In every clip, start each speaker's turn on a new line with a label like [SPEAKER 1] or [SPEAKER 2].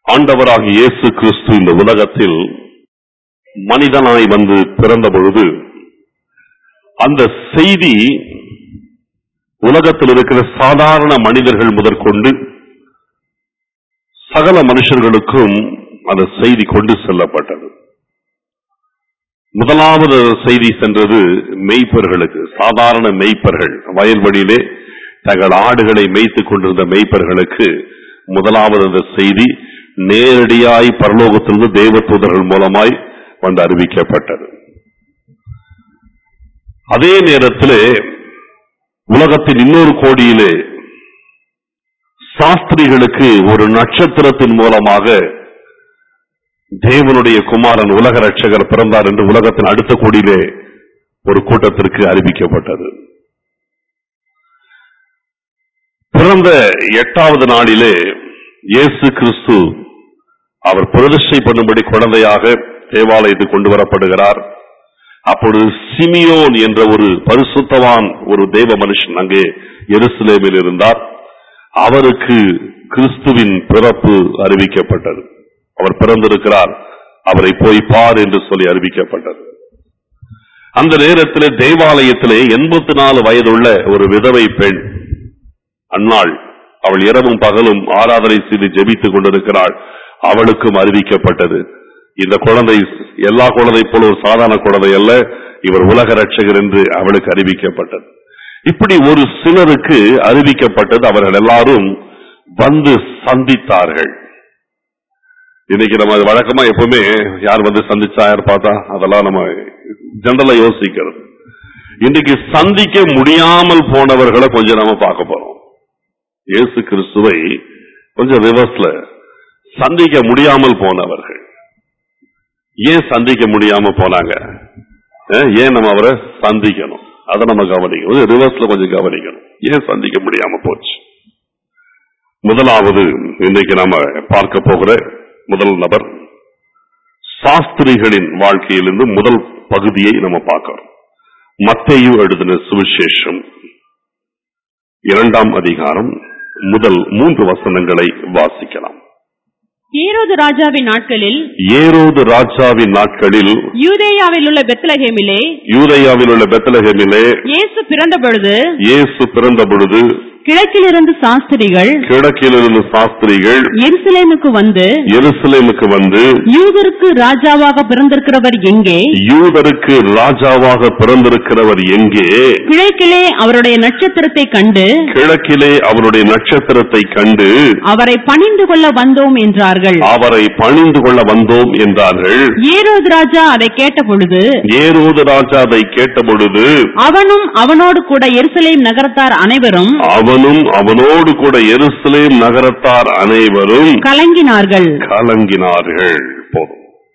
[SPEAKER 1] ஆண்டவராகிய இயேசு கிறிஸ்து இந்த உலகத்தில் மனிதனாய் வந்து பிறந்த பொழுது அந்த செய்தி உலகத்தில் இருக்கிற சாதாரண மனிதர்கள் முதற்கொண்டு சகல மனுஷர்களுக்கும் அந்த செய்தி கொண்டு செல்லப்பட்டது முதலாவது செய்தி சென்றது மெய்ப்பர்களுக்கு சாதாரண மெய்ப்பர்கள் வயல்வெளியிலே தங்கள் ஆடுகளை மேய்த்துக் கொண்டிருந்த மெய்ப்பர்களுக்கு முதலாவது அந்த செய்தி நேரடியாய் பரலோகத்திலிருந்து தேவதூதர்கள் மூலமாய் வந்து அறிவிக்கப்பட்டது அதே நேரத்திலே உலகத்தின் இன்னொரு கோடியிலே சாஸ்திரிகளுக்கு ஒரு நட்சத்திரத்தின் மூலமாக தேவனுடைய குமாரன் உலக ரட்சகர் பிறந்தார் என்று உலகத்தின் அடுத்த கோடியிலே ஒரு கூட்டத்திற்கு அறிவிக்கப்பட்டது பிறந்த எட்டாவது நாளிலே இயேசு கிறிஸ்து அவர் பிரதிஷ்டை பண்ணும்படி குழந்தையாக தேவாலயத்துக்கு கொண்டு வரப்படுகிறார் அப்பொழுது சிமியோன் என்ற ஒரு பரிசுத்தவான் ஒரு தேவ மனுஷன் அங்கே எருசலேமில் இருந்தார் அவருக்கு கிறிஸ்துவின் பிறப்பு அறிவிக்கப்பட்டது அவர் பிறந்திருக்கிறார் அவரை போய் பார் என்று சொல்லி அறிவிக்கப்பட்டது அந்த நேரத்திலே தேவாலயத்திலே எண்பத்தி நாலு வயதுள்ள ஒரு விதவை பெண் அன்னாள் அவள் இரவும் பகலும் ஆராதனை செய்து ஜெபித்துக் கொண்டிருக்கிறாள் அவளுக்கும் அறிவிக்கப்பட்டது இந்த குழந்தை எல்லா குழந்தை போல ஒரு சாதாரண குழந்தை அல்ல இவர் உலக ரட்சகர் என்று அவளுக்கு அறிவிக்கப்பட்டது இப்படி ஒரு சிலருக்கு அறிவிக்கப்பட்டது அவர்கள் எல்லாரும் வந்து சந்தித்தார்கள் இன்னைக்கு நம்ம அது வழக்கமா எப்பவுமே யார் வந்து சந்திச்சா யார் பார்த்தா அதெல்லாம் நம்ம ஜெனரலா யோசிக்கிறது இன்னைக்கு சந்திக்க முடியாமல் போனவர்களை கொஞ்சம் நம்ம பார்க்க போறோம் இயேசு கிறிஸ்துவை கொஞ்சம் ரிவர்ஸ்ல சந்திக்க முடியாமல் போனவர்கள் ஏன் சந்திக்க முடியாம போனாங்க அஹ், ஏன் நம்ம அவரை சந்திக்கணும் அதை நம்ம கவனிக்கணும் ரிவர்ஸ்ல கொஞ்சம் கவனிக்கணும் ஏன் சந்திக்க முடியாம போச்சு முதலாவது இன்னைக்கு நாம பார்க்க போகிற முதல் நபர் சாஸ்திரிகளின் வாழ்க்கையிலிருந்து முதல் பகுதியை நம்ம பார்க்கிறோம் மத்தேயு எழுதின சுவிசேஷம் இரண்டாம் அதிகாரம் முதல் மூன்று வசனங்களை வாசிக்கலாம்
[SPEAKER 2] ஈரோது ராஜாவின் நாட்களில்
[SPEAKER 1] ஏரோது ராஜாவின் நாட்களில்
[SPEAKER 2] யூதேயாவில் உள்ள பெத்லகேமிலே
[SPEAKER 1] யூதேயாவில் உள்ள பெத்தலகமிலே
[SPEAKER 2] இயேசு பிறந்த பொழுது
[SPEAKER 1] இயேசு பிறந்த பொழுது
[SPEAKER 2] கிழக்கிலிருந்து சாஸ்திரிகள்
[SPEAKER 1] கிழக்கிலிருந்து சாஸ்திரிகள்
[SPEAKER 2] எருசலேமுக்கு வந்து
[SPEAKER 1] எருசலேமுக்கு வந்து
[SPEAKER 2] யூதருக்கு ராஜாவாக பிறந்திருக்கிறவர் எங்கே
[SPEAKER 1] யூதருக்கு ராஜாவாக பிறந்திருக்கிறவர் எங்கே
[SPEAKER 2] கிழக்கிலே அவருடைய நட்சத்திரத்தை கண்டு
[SPEAKER 1] கிழக்கிலே அவருடைய நட்சத்திரத்தை கண்டு
[SPEAKER 2] அவரை பணிந்து கொள்ள வந்தோம் என்றார்கள்
[SPEAKER 1] அவரை பணிந்து கொள்ள வந்தோம் என்றார்கள்
[SPEAKER 2] ஏரோது ராஜா அதை கேட்டபொழுது
[SPEAKER 1] ஏரோது ராஜா அதை கேட்டபொழுது
[SPEAKER 2] அவனும் அவனோடு கூட எருசலேம் நகரத்தார் அனைவரும்
[SPEAKER 1] அவனும் அவனோடு கூட எருசலேம் நகரத்தார் அனைவரும்
[SPEAKER 2] கலங்கினார்கள்
[SPEAKER 1] கலங்கினார்கள் போதும்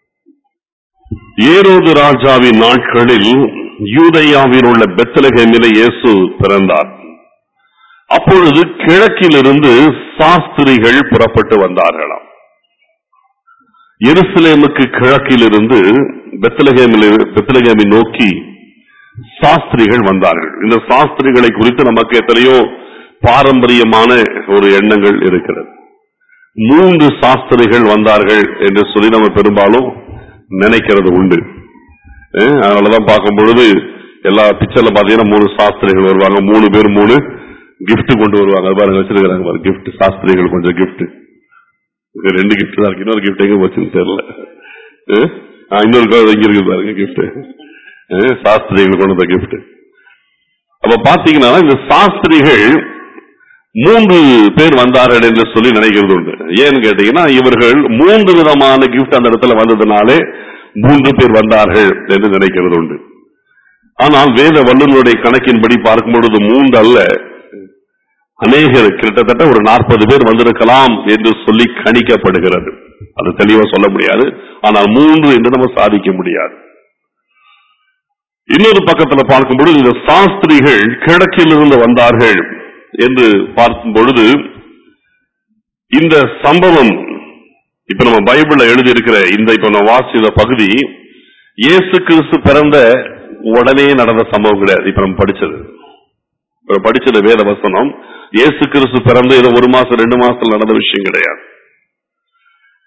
[SPEAKER 1] ஏரோது ராஜாவின் நாட்களில் யூதேயாவில் உள்ள பெத்தலகேமிலே இயேசு பிறந்தார் அப்பொழுது கிழக்கிலிருந்து சாஸ்திரிகள் புறப்பட்டு வந்தார்களாம் எருசலேமுக்கு கிழக்கிலிருந்து பெத்தலகேமில் பெத்தலகேமை நோக்கி சாஸ்திரிகள் வந்தார்கள் இந்த சாஸ்திரிகளை குறித்து நமக்கு எத்தனையோ பாரம்பரியமான ஒரு எண்ணங்கள் இருக்கிறது மூன்று சாஸ்திரிகள் வந்தார்கள் என்று சொல்லி நம்ம பெரும்பாலும் நினைக்கிறது உண்டு அஹ் அதனாலதான் பார்க்கும் பொழுது எல்லா பிக்சர்ல பாத்தீங்கன்னா மூணு சாஸ்திரிகள் வருவாங்க மூணு பேர் மூணு gift கொண்டு வருவாங்க அது பாருங்க வச்சிருக்காங்க பாருங்க gift சாஸ்திரிகள் கொஞ்சம் gift இது ரெண்டு gift தான் இருக்கு இன்னொரு gift எங்க போச்சுன்னு தெரியல அஹ் ஆ, இன்னொரு கதை இங்க இருக்கு பாருங்க gift அஹ் சாஸ்திரிகள் கொண்டு வந்த gift அப்ப பாத்தீங்கன்னா இந்த சாஸ்திரிகள் மூன்று பேர் வந்தார்கள் என்று சொல்லி நினைக்கிறது உண்டு ஏன்னு கேட்டீங்கன்னா இவர்கள் மூன்று விதமான கிஃப்ட் அந்த இடத்துல வந்ததுனாலே மூன்று பேர் வந்தார்கள் என்று நினைக்கிறது உண்டு ஆனால் வேத வல்லுநருடைய கணக்கின்படி பார்க்கும் பொழுது மூன்று அல்ல அநேகர் கிட்டத்தட்ட ஒரு நாற்பது பேர் வந்திருக்கலாம் என்று சொல்லி கணிக்கப்படுகிறது அது தெளிவா சொல்ல முடியாது ஆனால் மூன்று என்று நம்ம சாதிக்க முடியாது இன்னொரு பக்கத்துல பார்க்கும் பொழுது இந்த சாஸ்திரிகள் கிழக்கிலிருந்து வந்தார்கள் என்று பார்க்கும் பொழுது இந்த சம்பவம் இப்ப நம்ம பைபிள்ல எழுதி இருக்கிற இந்த இப்ப நம்ம வாசித்த பகுதி இயேசு கிறிஸ்து பிறந்த உடனே நடந்த சம்பவம் கிடையாது இப்ப நம்ம படிச்சது இப்ப படிச்சது வேத வசனம் இயேசு கிறிஸ்து பிறந்த ஏதோ ஒரு மாசம் ரெண்டு மாசத்துல நடந்த விஷயம் கிடையாது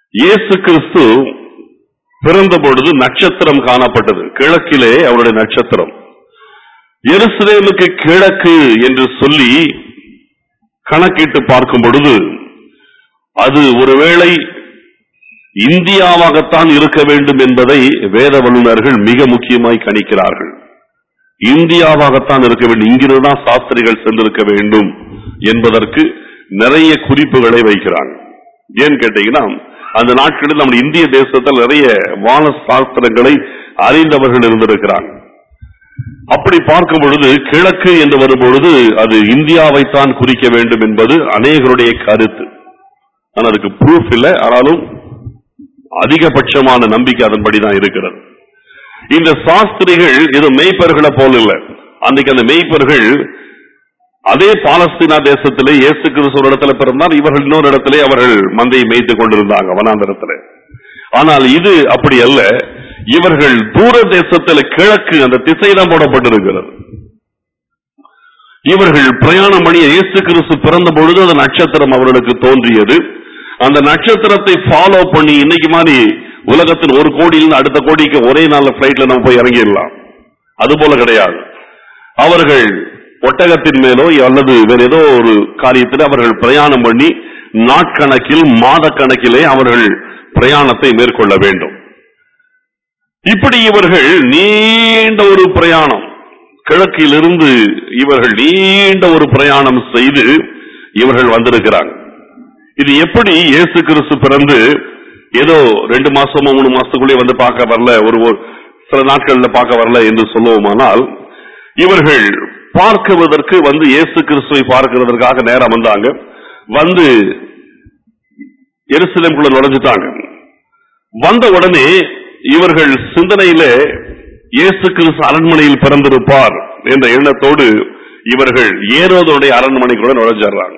[SPEAKER 1] இயேசு கிறிஸ்து பிறந்த பொழுது நட்சத்திரம் காணப்பட்டது கிழக்கிலே அவருடைய நட்சத்திரம் எருசலேமுக்கு கிழக்கு என்று சொல்லி கணக்கிட்டு பார்க்கும் பொழுது அது ஒருவேளை இந்தியாவாகத்தான் இருக்க வேண்டும் என்பதை வேத வல்லுநர்கள் மிக முக்கியமாய் கணிக்கிறார்கள் இந்தியாவாகத்தான் இருக்க வேண்டும் இங்கிருந்து தான் சாஸ்திரிகள் சென்றிருக்க வேண்டும் என்பதற்கு நிறைய குறிப்புகளை வைக்கிறாங்க ஏன்னு கேட்டீங்கன்னா அந்த நாட்களில் நம்ம இந்திய தேசத்தில் நிறைய வான சாஸ்திரங்களை அறிந்தவர்கள் இருந்திருக்கிறாங்க அப்படி பார்க்கும் பொழுது கிழக்கு என்று வரும்பொழுது அது இந்தியாவைத்தான் குறிக்க வேண்டும் என்பது அநேகருடைய கருத்து ஆனா அதுக்கு ப்ரூஃப் இல்லை ஆனாலும் அதிகபட்சமான நம்பிக்கை அதன்படிதான் இருக்கிறது இந்த சாஸ்திரிகள் இது மெய்ப்பர்களை போல இல்லை அன்றைக்கு அந்த மெய்ப்பர்கள் அதே பாலஸ்தீனா தேசத்திலே இயேசு கிறிஸ்து ஒரு இடத்துல பிறந்தார் இவர்கள் இன்னொரு இடத்திலே அவர்கள் மந்தையை மேய்த்துக் கொண்டிருந்தாங்க வனாந்தரத்தில் ஆனால் இது அப்படி அல்ல இவர்கள் தூர தேசத்தில் கிழக்கு அந்த திசைதான் போடப்பட்டிருக்கிறது இவர்கள் பிரயாணம் பண்ணி இயேசு கிறிஸ்து பிறந்த பொழுது அந்த நட்சத்திரம் அவர்களுக்கு தோன்றியது அந்த நட்சத்திரத்தை ஃபாலோ பண்ணி இன்னைக்கு மாதிரி உலகத்தின் ஒரு கோடியிலிருந்து அடுத்த கோடிக்கு ஒரே நாள்ல பிளைட்ல நம்ம போய் இறங்கிடலாம் அது போல கிடையாது அவர்கள் ஒட்டகத்தின் மேலோ அல்லது வேற ஏதோ ஒரு காரியத்தில் அவர்கள் பிரயாணம் பண்ணி நாட்கணக்கில் மாத கணக்கிலே அவர்கள் பிரயாணத்தை மேற்கொள்ள வேண்டும் இப்படி இவர்கள் நீண்ட ஒரு பிரயாணம் கிழக்கிலிருந்து இவர்கள் நீண்ட ஒரு பிரயாணம் செய்து இவர்கள் வந்திருக்கிறாங்க இது எப்படி இயேசு கிறிஸ்து பிறந்து ஏதோ ரெண்டு மாசமோ மூணு மாசத்துக்குள்ளே வந்து பார்க்க வரல ஒரு ஒரு சில நாட்கள்ல பார்க்க வரல என்று சொல்லுவோமானால் இவர்கள் பார்க்குவதற்கு வந்து இயேசு கிறிஸ்துவை பார்க்கிறதற்காக நேரம் வந்தாங்க வந்து எருசலேம்குள்ள நுழைஞ்சிட்டாங்க வந்த உடனே இவர்கள் சிந்தனையில இயேசு கிறிஸ்து அரண்மனையில் பிறந்திருப்பார் என்ற எண்ணத்தோடு இவர்கள் ஏரோதுடைய அரண்மனைக்குள்ள நுழைஞ்சிடுறாங்க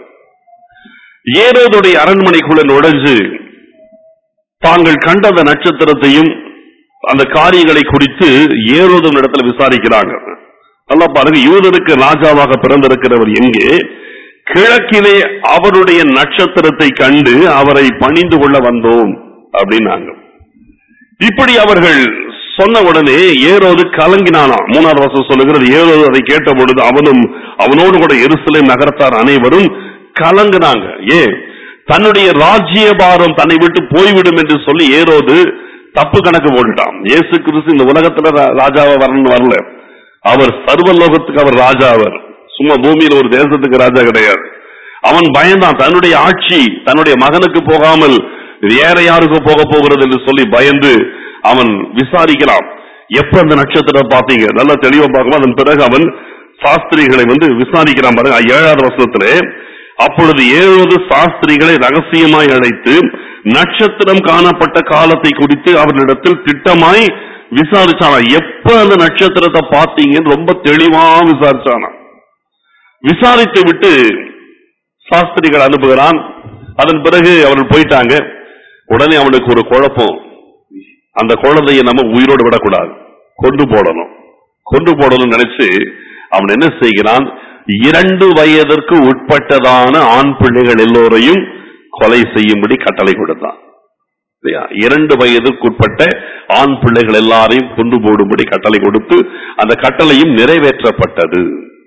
[SPEAKER 1] ஏரோதுடைய அரண்மனைக்குள்ள நுழைஞ்சு தாங்கள் கண்ட அந்த நட்சத்திரத்தையும் அந்த காரியங்களை குறித்து ஏரோதும் இடத்துல விசாரிக்கிறாங்க நல்லா பாருங்க யூதருக்கு ராஜாவாக பிறந்திருக்கிறவர் எங்கே கிழக்கிலே அவருடைய நட்சத்திரத்தை கண்டு அவரை பணிந்து கொள்ள வந்தோம் அப்படின்னாங்க இப்படி அவர்கள் சொன்ன உடனே ஏரோது கலங்கினானா மூணாவது வருஷம் சொல்லுகிறது ஏரோது அதை கேட்ட பொழுது அவனும் அவனோடு கூட எருசலேம் நகரத்தார் அனைவரும் கலங்குனாங்க ஏன் தன்னுடைய ராஜ்யபாரம் தன்னை விட்டு போய்விடும் என்று சொல்லி ஏரோது தப்பு கணக்கு போட்டுட்டான் இயேசு கிறிஸ்து இந்த உலகத்துல ரா- ராஜாவா வரணும்னு வரல அவர் சர்வலோகத்துக்கு அவர் ராஜா அவர் சும்மா பூமியில ஒரு தேசத்துக்கு ராஜா கிடையாது அவன் பயந்தான் தன்னுடைய ஆட்சி தன்னுடைய மகனுக்கு போகாமல் வேற யாருக்கு போக போகிறது என்று சொல்லி பயந்து அவன் விசாரிக்கலாம் எப்ப அந்த நட்சத்திரம் பார்த்தீங்க நல்லா தெளிவா பார்க்கணும் அதன் பிறகு அவன் சாஸ்திரிகளை வந்து விசாரிக்கிறான் பாருங்க ஏழாவது வருஷத்திலே அப்பொழுது ஏழு சாஸ்திரிகளை ரகசியமாய் அழைத்து நட்சத்திரம் காணப்பட்ட காலத்தை குறித்து அவர்களிடத்தில் திட்டமாய் விசாரிச்சானா எப்ப அந்த நட்சத்திரத்தை பார்த்தீங்கன்னு ரொம்ப தெளிவா விசாரிச்சானா விசாரித்து விட்டு சாஸ்திரிகள் அனுப்புகிறான் அதன் பிறகு அவர்கள் போயிட்டாங்க உடனே அவனுக்கு ஒரு குழப்பம் அந்த குழந்தையை நம்ம உயிரோடு விடக்கூடாது கொண்டு போடணும் கொண்டு போடணும்னு நினைச்சு அவன் என்ன செய்கிறான் இரண்டு வயதிற்கு உட்பட்டதான ஆண் பிள்ளைகள் எல்லோரையும் கொலை செய்யும்படி கட்டளை கொடுத்தான் இல்லையா? இரண்டு வயதுக்கு உட்பட்ட ஆண் பிள்ளைகள் எல்லாரையும் கொண்டு போடும்படி கட்டளை கொடுத்து அந்த கட்டளையும் நிறைவேற்றப்பட்டது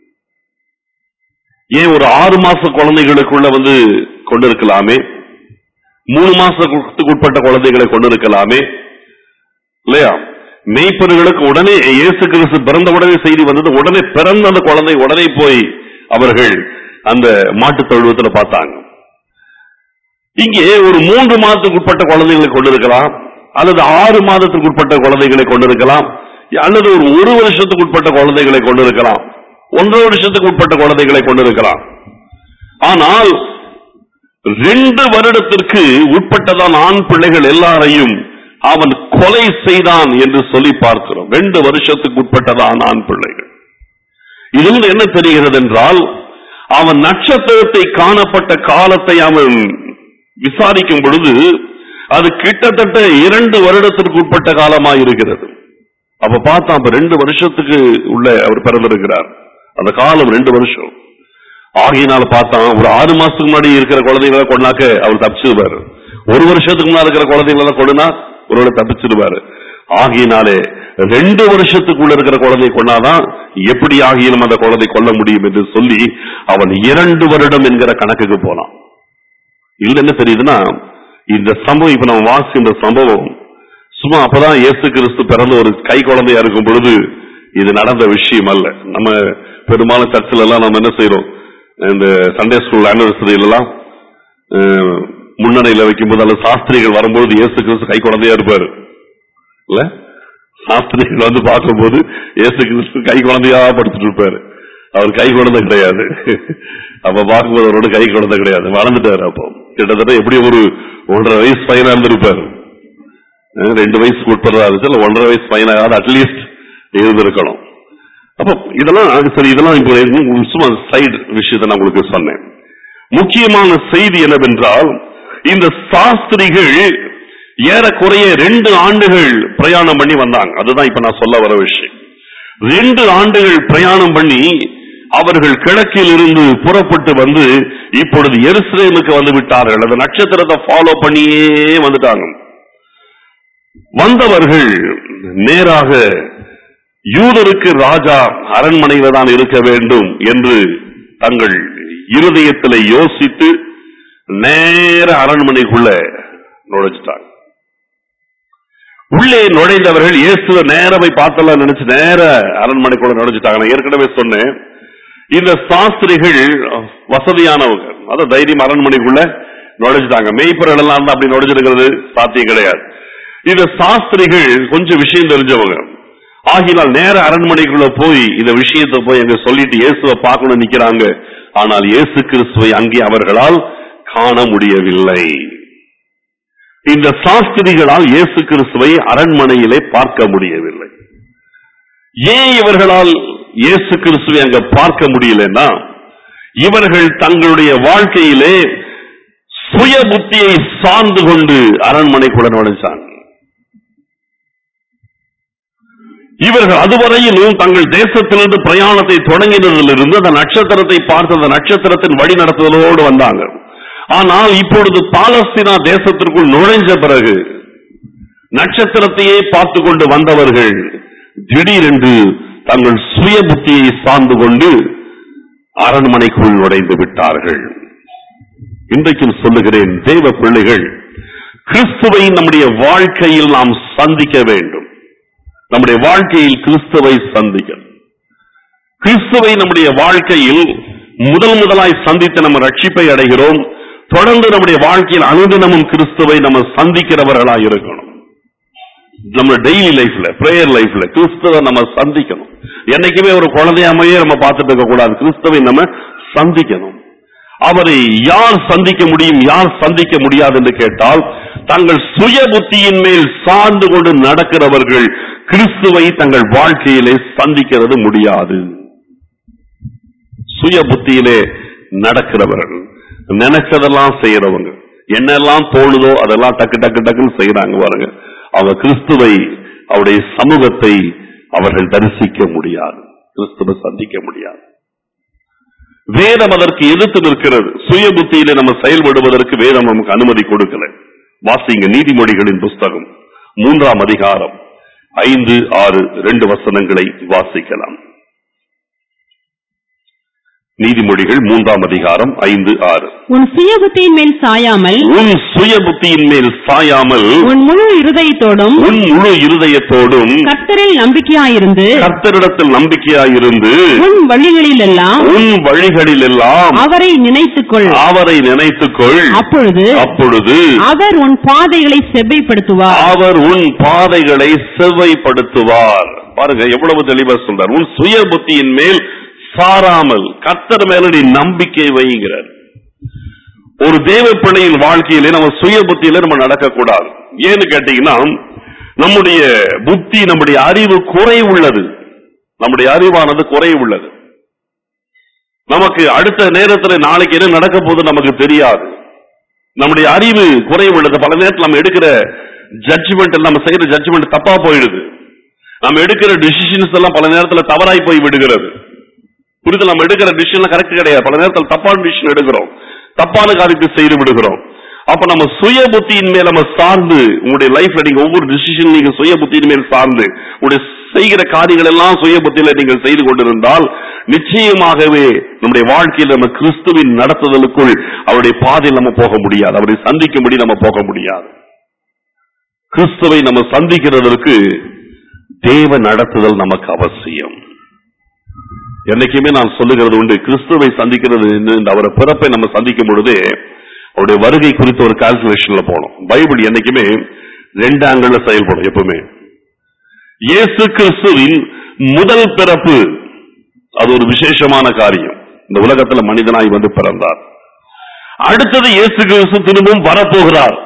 [SPEAKER 1] ஏன் ஒரு ஆறு மாச குழந்தைகளுக்குள்ள வந்து கொண்டிருக்கலாமே மூணு மாசத்துக்கு உட்பட்ட குழந்தைகளை கொண்டிருக்கலாமே இல்லையா மெய்ப்பர்களுக்கு உடனே இயேசு கிறிஸ்து பிறந்த உடனே செய்தி வந்தது உடனே பிறந்த அந்த குழந்தை உடனே போய் அவர்கள் அந்த மாட்டுத் தொழுவத்துல பார்த்தாங்க இங்கே ஒரு மூன்று மாதத்துக்கு உட்பட்ட குழந்தைகளை கொண்டிருக்கலாம் அல்லது ஆறு மாதத்துக்கு உட்பட்ட குழந்தைகளை கொண்டிருக்கலாம் அல்லது ஒரு ஒரு வருஷத்துக்கு உட்பட்ட குழந்தைகளை கொண்டிருக்கலாம் ஒன்றரை வருஷத்துக்கு உட்பட்ட குழந்தைகளை கொண்டிருக்கலாம் ஆனால் ரெண்டு வருடத்திற்கு உட்பட்டதான் ஆண் பிள்ளைகள் எல்லாரையும் அவன் கொலை செய்தான் என்று சொல்லி பார்க்கிறோம் ரெண்டு வருஷத்துக்கு உட்பட்டதான் ஆண் பிள்ளைகள் இதிலிருந்து என்ன தெரிகிறது என்றால் அவன் நட்சத்திரத்தை காணப்பட்ட காலத்தை அவன் விசாரிக்கும் பொழுது அது கிட்டத்தட்ட இரண்டு வருடத்திற்கு உட்பட்ட காலமாக இருக்கிறது அப்ப பார்த்தா அப்ப ரெண்டு வருஷத்துக்கு உள்ள அவர் பிறந்திருக்கிறார் அந்த காலம் ரெண்டு வருஷம் ஆகையினால பார்த்தான் ஒரு ஆறு மாசத்துக்கு முன்னாடி இருக்கிற குழந்தைகளை கொண்டாக்க அவர் தப்பிச்சிருவாரு ஒரு வருஷத்துக்கு முன்னாடி இருக்கிற குழந்தைங்கள கொடுனா ஒருவேளை தப்பிச்சிருவாரு ஆகையினாலே ரெண்டு வருஷத்துக்குள்ள இருக்கிற குழந்தை கொண்டாதான் எப்படி ஆகியும் அந்த குழந்தை கொல்ல முடியும் என்று சொல்லி அவன் இரண்டு வருடம் என்கிற கணக்குக்கு போனான் இதுல என்ன தெரியுதுன்னா இந்த சம்பவம் இப்ப நம்ம வாசிக்கின்ற சம்பவம் சும்மா அப்பதான் இயேசு கிறிஸ்து பிறந்த ஒரு கை குழந்தையா இருக்கும் பொழுது இது நடந்த விஷயம் அல்ல நம்ம பெரும்பாலும் சர்ச்சில் எல்லாம் நம்ம என்ன செய்யறோம் இந்த சண்டே ஸ்கூல் ஆனிவர்சரியில எல்லாம் அஹ், முன்னணியில வைக்கும்போது அல்லது சாஸ்திரிகள் வரும்போது இயேசு கிறிஸ்து கை குழந்தையா இருப்பாரு இல்ல சாஸ்திரிகள் வந்து பார்க்கும்போது இயேசு கிறிஸ்து கை குழந்தையா படுத்துட்டு இருப்பாரு அவர் கை குழந்தை கிடையாது அப்ப பார்க்கும்போது அவரோட கை குழந்தை கிடையாது வளர்ந்துட்டாரு அப்போ கிட்டத்தட்ட எப்படி ஒரு ஒன்றரை வயசு பையனா இருந்திருப்பாரு அஹ் ரெண்டு வயசுக்கு உட்படுறதா இருந்துச்சு இல்ல ஒன்றரை வயசு பையனாவது அட்லீஸ்ட் இருந்திருக்கணும் அப்போ இதெல்லாம் சரி இதெல்லாம் இப்போ உங்களுக்கு சும்மா சைடு விஷயத்தை நான் உங்களுக்கு சொன்னேன் முக்கியமான செய்தி என்னவென்றால் இந்த சாஸ்திரிகள் ஏறக்குறைய ரெண்டு ஆண்டுகள் பிரயாணம் பண்ணி வந்தாங்க அதுதான் இப்ப நான் சொல்ல வர விஷயம் ரெண்டு ஆண்டுகள் பிரயாணம் பண்ணி அவர்கள் கிழக்கில் இருந்து புறப்பட்டு வந்து இப்பொழுது எருசலேமுக்கு வந்து விட்டார்கள் அந்த நட்சத்திரத்தை ஃபாலோ பண்ணியே வந்துட்டாங்க வந்தவர்கள் நேராக யூதருக்கு ராஜா அரண்மனையில தான் இருக்க வேண்டும் என்று தங்கள் இருதயத்தில் யோசித்து நேர அரண்மனைக்குள்ள நுழைஞ்சிட்டாங்க உள்ளே நுழைந்தவர்கள் இயேசுவ நேர போய் பார்த்தலாம் நினைச்சு நேர அரண்மனைக்குள்ள நுழைஞ்சிட்டாங்க நான் ஏற்கனவே சொன்னேன் இந்த சாஸ்திரிகள் வசதியானவங்க அதான் தைரியம் அரண்மனைக்குள்ள நுழைஞ்சிட்டாங்க மெய்ப்பர்கள் எல்லாம் இருந்தா அப்படி நுழைஞ்சிருக்கிறது சாத்தியம் கிடையாது இந்த சாஸ்திரிகள் கொஞ்சம் விஷயம் தெரிஞ்சவங்க ஆகினால் நேர அரண்மனைக்குள்ள போய் இந்த விஷயத்தை போய் அங்க சொல்லிட்டு இயேசுவை பார்க்கணும் நிக்கிறாங்க ஆனால் இயேசு கிறிஸ்துவை அங்கே அவர்களால் காண முடியவில்லை இந்த சாஸ்திரிகளால் இயேசு கிறிஸ்துவை அரண்மனையிலே பார்க்க முடியவில்லை ஏன் இவர்களால் இயேசு கிறிஸ்துவை அங்க பார்க்க முடியலன்னா இவர்கள் தங்களுடைய வாழ்க்கையிலே சுய புத்தியை சார்ந்து கொண்டு அரண்மனைக்குள்ள நுழைஞ்சாங்க இவர்கள் அதுவரையிலும் தங்கள் தேசத்திலிருந்து பிரயாணத்தை தொடங்கினதிலிருந்து அந்த நட்சத்திரத்தை பார்த்து அந்த நட்சத்திரத்தின் வழி நடத்துதலோடு வந்தாங்க ஆனால் இப்பொழுது பாலஸ்தீனா தேசத்திற்குள் நுழைஞ்ச பிறகு நட்சத்திரத்தையே பார்த்து கொண்டு வந்தவர்கள் திடீரென்று தங்கள் சுய புத்தியை சார்ந்து கொண்டு அரண்மனைக்குள் நுழைந்து விட்டார்கள் இன்றைக்கும் சொல்லுகிறேன் தேவ பிள்ளைகள் கிறிஸ்துவை நம்முடைய வாழ்க்கையில் நாம் சந்திக்க வேண்டும் நம்முடைய வாழ்க்கையில் கிறிஸ்துவை சந்திக்க கிறிஸ்துவை நம்முடைய வாழ்க்கையில் முதல் முதலாய் சந்தித்து நம்ம ரட்சிப்பை அடைகிறோம் தொடர்ந்து நம்முடைய வாழ்க்கையில் அனுதினமும் கிறிஸ்துவை நம்ம சந்திக்கிறவர்களாய் இருக்கணும் நம்ம டெய்லி லைஃப்ல பிரேயர் லைஃப்ல கிறிஸ்துவை நம்ம சந்திக்கணும் என்னைக்குமே ஒரு குழந்தையாமையே நம்ம பார்த்துட்டு இருக்க கூடாது கிறிஸ்துவை நம்ம சந்திக்கணும் அவரை யார் சந்திக்க முடியும் யார் சந்திக்க முடியாது என்று கேட்டால் தங்கள் சுய புத்தியின் மேல் சார்ந்து கொண்டு நடக்கிறவர்கள் கிறிஸ்துவை தங்கள் வாழ்க்கையிலே சந்திக்கிறது முடியாது சுய புத்தியிலே நடக்கிறவர்கள் நினைச்சதெல்லாம் செய்யறவங்க என்னெல்லாம் தோணுதோ அதெல்லாம் டக்கு டக்கு டக்குன்னு செய்யறாங்க பாருங்க அவங்க கிறிஸ்துவை அவருடைய சமூகத்தை அவர்கள் தரிசிக்க முடியாது கிறிஸ்துவை சந்திக்க முடியாது வேதம் அதற்கு எதிர்த்து நிற்கிறது சுய புத்தியில நம்ம செயல்படுவதற்கு வேதம் நமக்கு அனுமதி கொடுக்கல வாசிங்க நீதிமொழிகளின் புஸ்தகம் மூன்றாம் அதிகாரம் ஐந்து ஆறு ரெண்டு வசனங்களை வாசிக்கலாம் நீதிமொழிகள் மூன்றாம் அதிகாரம் ஐந்து ஆறு
[SPEAKER 2] உன் சுய புத்தியின் மேல் சாயாமல்
[SPEAKER 1] உன் சுய புத்தியின் மேல் சாயாமல்
[SPEAKER 2] உன் முழு இருதயத்தோடும்
[SPEAKER 1] உன் முழு இருதயத்தோடும்
[SPEAKER 2] கர்த்தரில் நம்பிக்கையாயிருந்து
[SPEAKER 1] கர்த்தரிடத்தில் நம்பிக்கையாயிருந்து
[SPEAKER 2] உன் வழிகளிலெல்லாம்
[SPEAKER 1] உன் வழிகளில் எல்லாம்
[SPEAKER 2] அவரை நினைத்துக்கொள்
[SPEAKER 1] அவரை நினைத்துக்கொள்
[SPEAKER 2] அப்பொழுது
[SPEAKER 1] அப்பொழுது
[SPEAKER 2] அவர் உன் பாதைகளை செவ்வைப்படுத்துவார்
[SPEAKER 1] அவர் உன் பாதைகளை செவ்வைப்படுத்துவார் பாருங்க எவ்வளவு தெளிவா சொல்றார் உன் சுய புத்தியின் மேல் சாராமல் கர்த்தர் மேல நீ நம்பிக்கை வைங்கிறார் ஒரு தேவ பிள்ளையின் வாழ்க்கையிலே நம்ம சுய புத்தியில நம்ம நடக்கக்கூடாது ஏன்னு கேட்டீங்கன்னா நம்முடைய புத்தி நம்முடைய அறிவு குறை உள்ளது நம்முடைய அறிவானது குறை உள்ளது நமக்கு அடுத்த நேரத்துல நாளைக்கு என்ன நடக்க போகுது நமக்கு தெரியாது நம்முடைய அறிவு குறை உள்ளது பல நேரத்தில் நம்ம எடுக்கிற ஜட்ஜ்மெண்ட் நம்ம செய்யற ஜட்ஜ்மெண்ட் தப்பா போயிடுது நம்ம எடுக்கிற டிசிஷன்ஸ் எல்லாம் பல நேரத்துல தவறாய் போய் விடுகிறது புரிதல் நம்ம எடுக்கிற டிசிஷன் கரெக்ட் கிடையாது பல நேரத்தில் தப்பான டிசிஷன் எடுக்கிறோம் தப்பான காரியத்தை செய்து விடுகிறோம் அப்ப நம்ம சுய புத்தியின் மேல் நம்ம சார்ந்து உங்களுடைய லைஃப்ல நீங்க ஒவ்வொரு டிசிஷன் நீங்க சுய புத்தியின் மேல் சார்ந்து உங்களுடைய செய்கிற காரியங்கள் எல்லாம் சுய புத்தியில நீங்கள் செய்து கொண்டிருந்தால் நிச்சயமாகவே நம்முடைய வாழ்க்கையில் நம்ம கிறிஸ்துவின் நடத்துதலுக்குள் அவருடைய பாதையில் நம்ம போக முடியாது அவரை சந்திக்கும்படி நம்ம போக முடியாது கிறிஸ்துவை நம்ம சந்திக்கிறதற்கு தேவ நடத்துதல் நமக்கு அவசியம் என்னைக்குமே நான் சொல்லுகிறது உண்டு கிறிஸ்துவை சந்திக்கிறது என்று இந்த அவரை பிறப்பை நம்ம சந்திக்கும் பொழுதே அவருடைய வருகை குறித்த ஒரு கால்குலேஷன்ல போனோம் பைபிள் என்னைக்குமே ரெண்டு ஆங்கிள் செயல்படும் எப்பவுமே இயேசு கிறிஸ்துவின் முதல் பிறப்பு அது ஒரு விசேஷமான காரியம் இந்த உலகத்துல மனிதனாய் வந்து பிறந்தார் அடுத்தது இயேசு கிறிஸ்து திரும்பவும் வரப்போகிறார்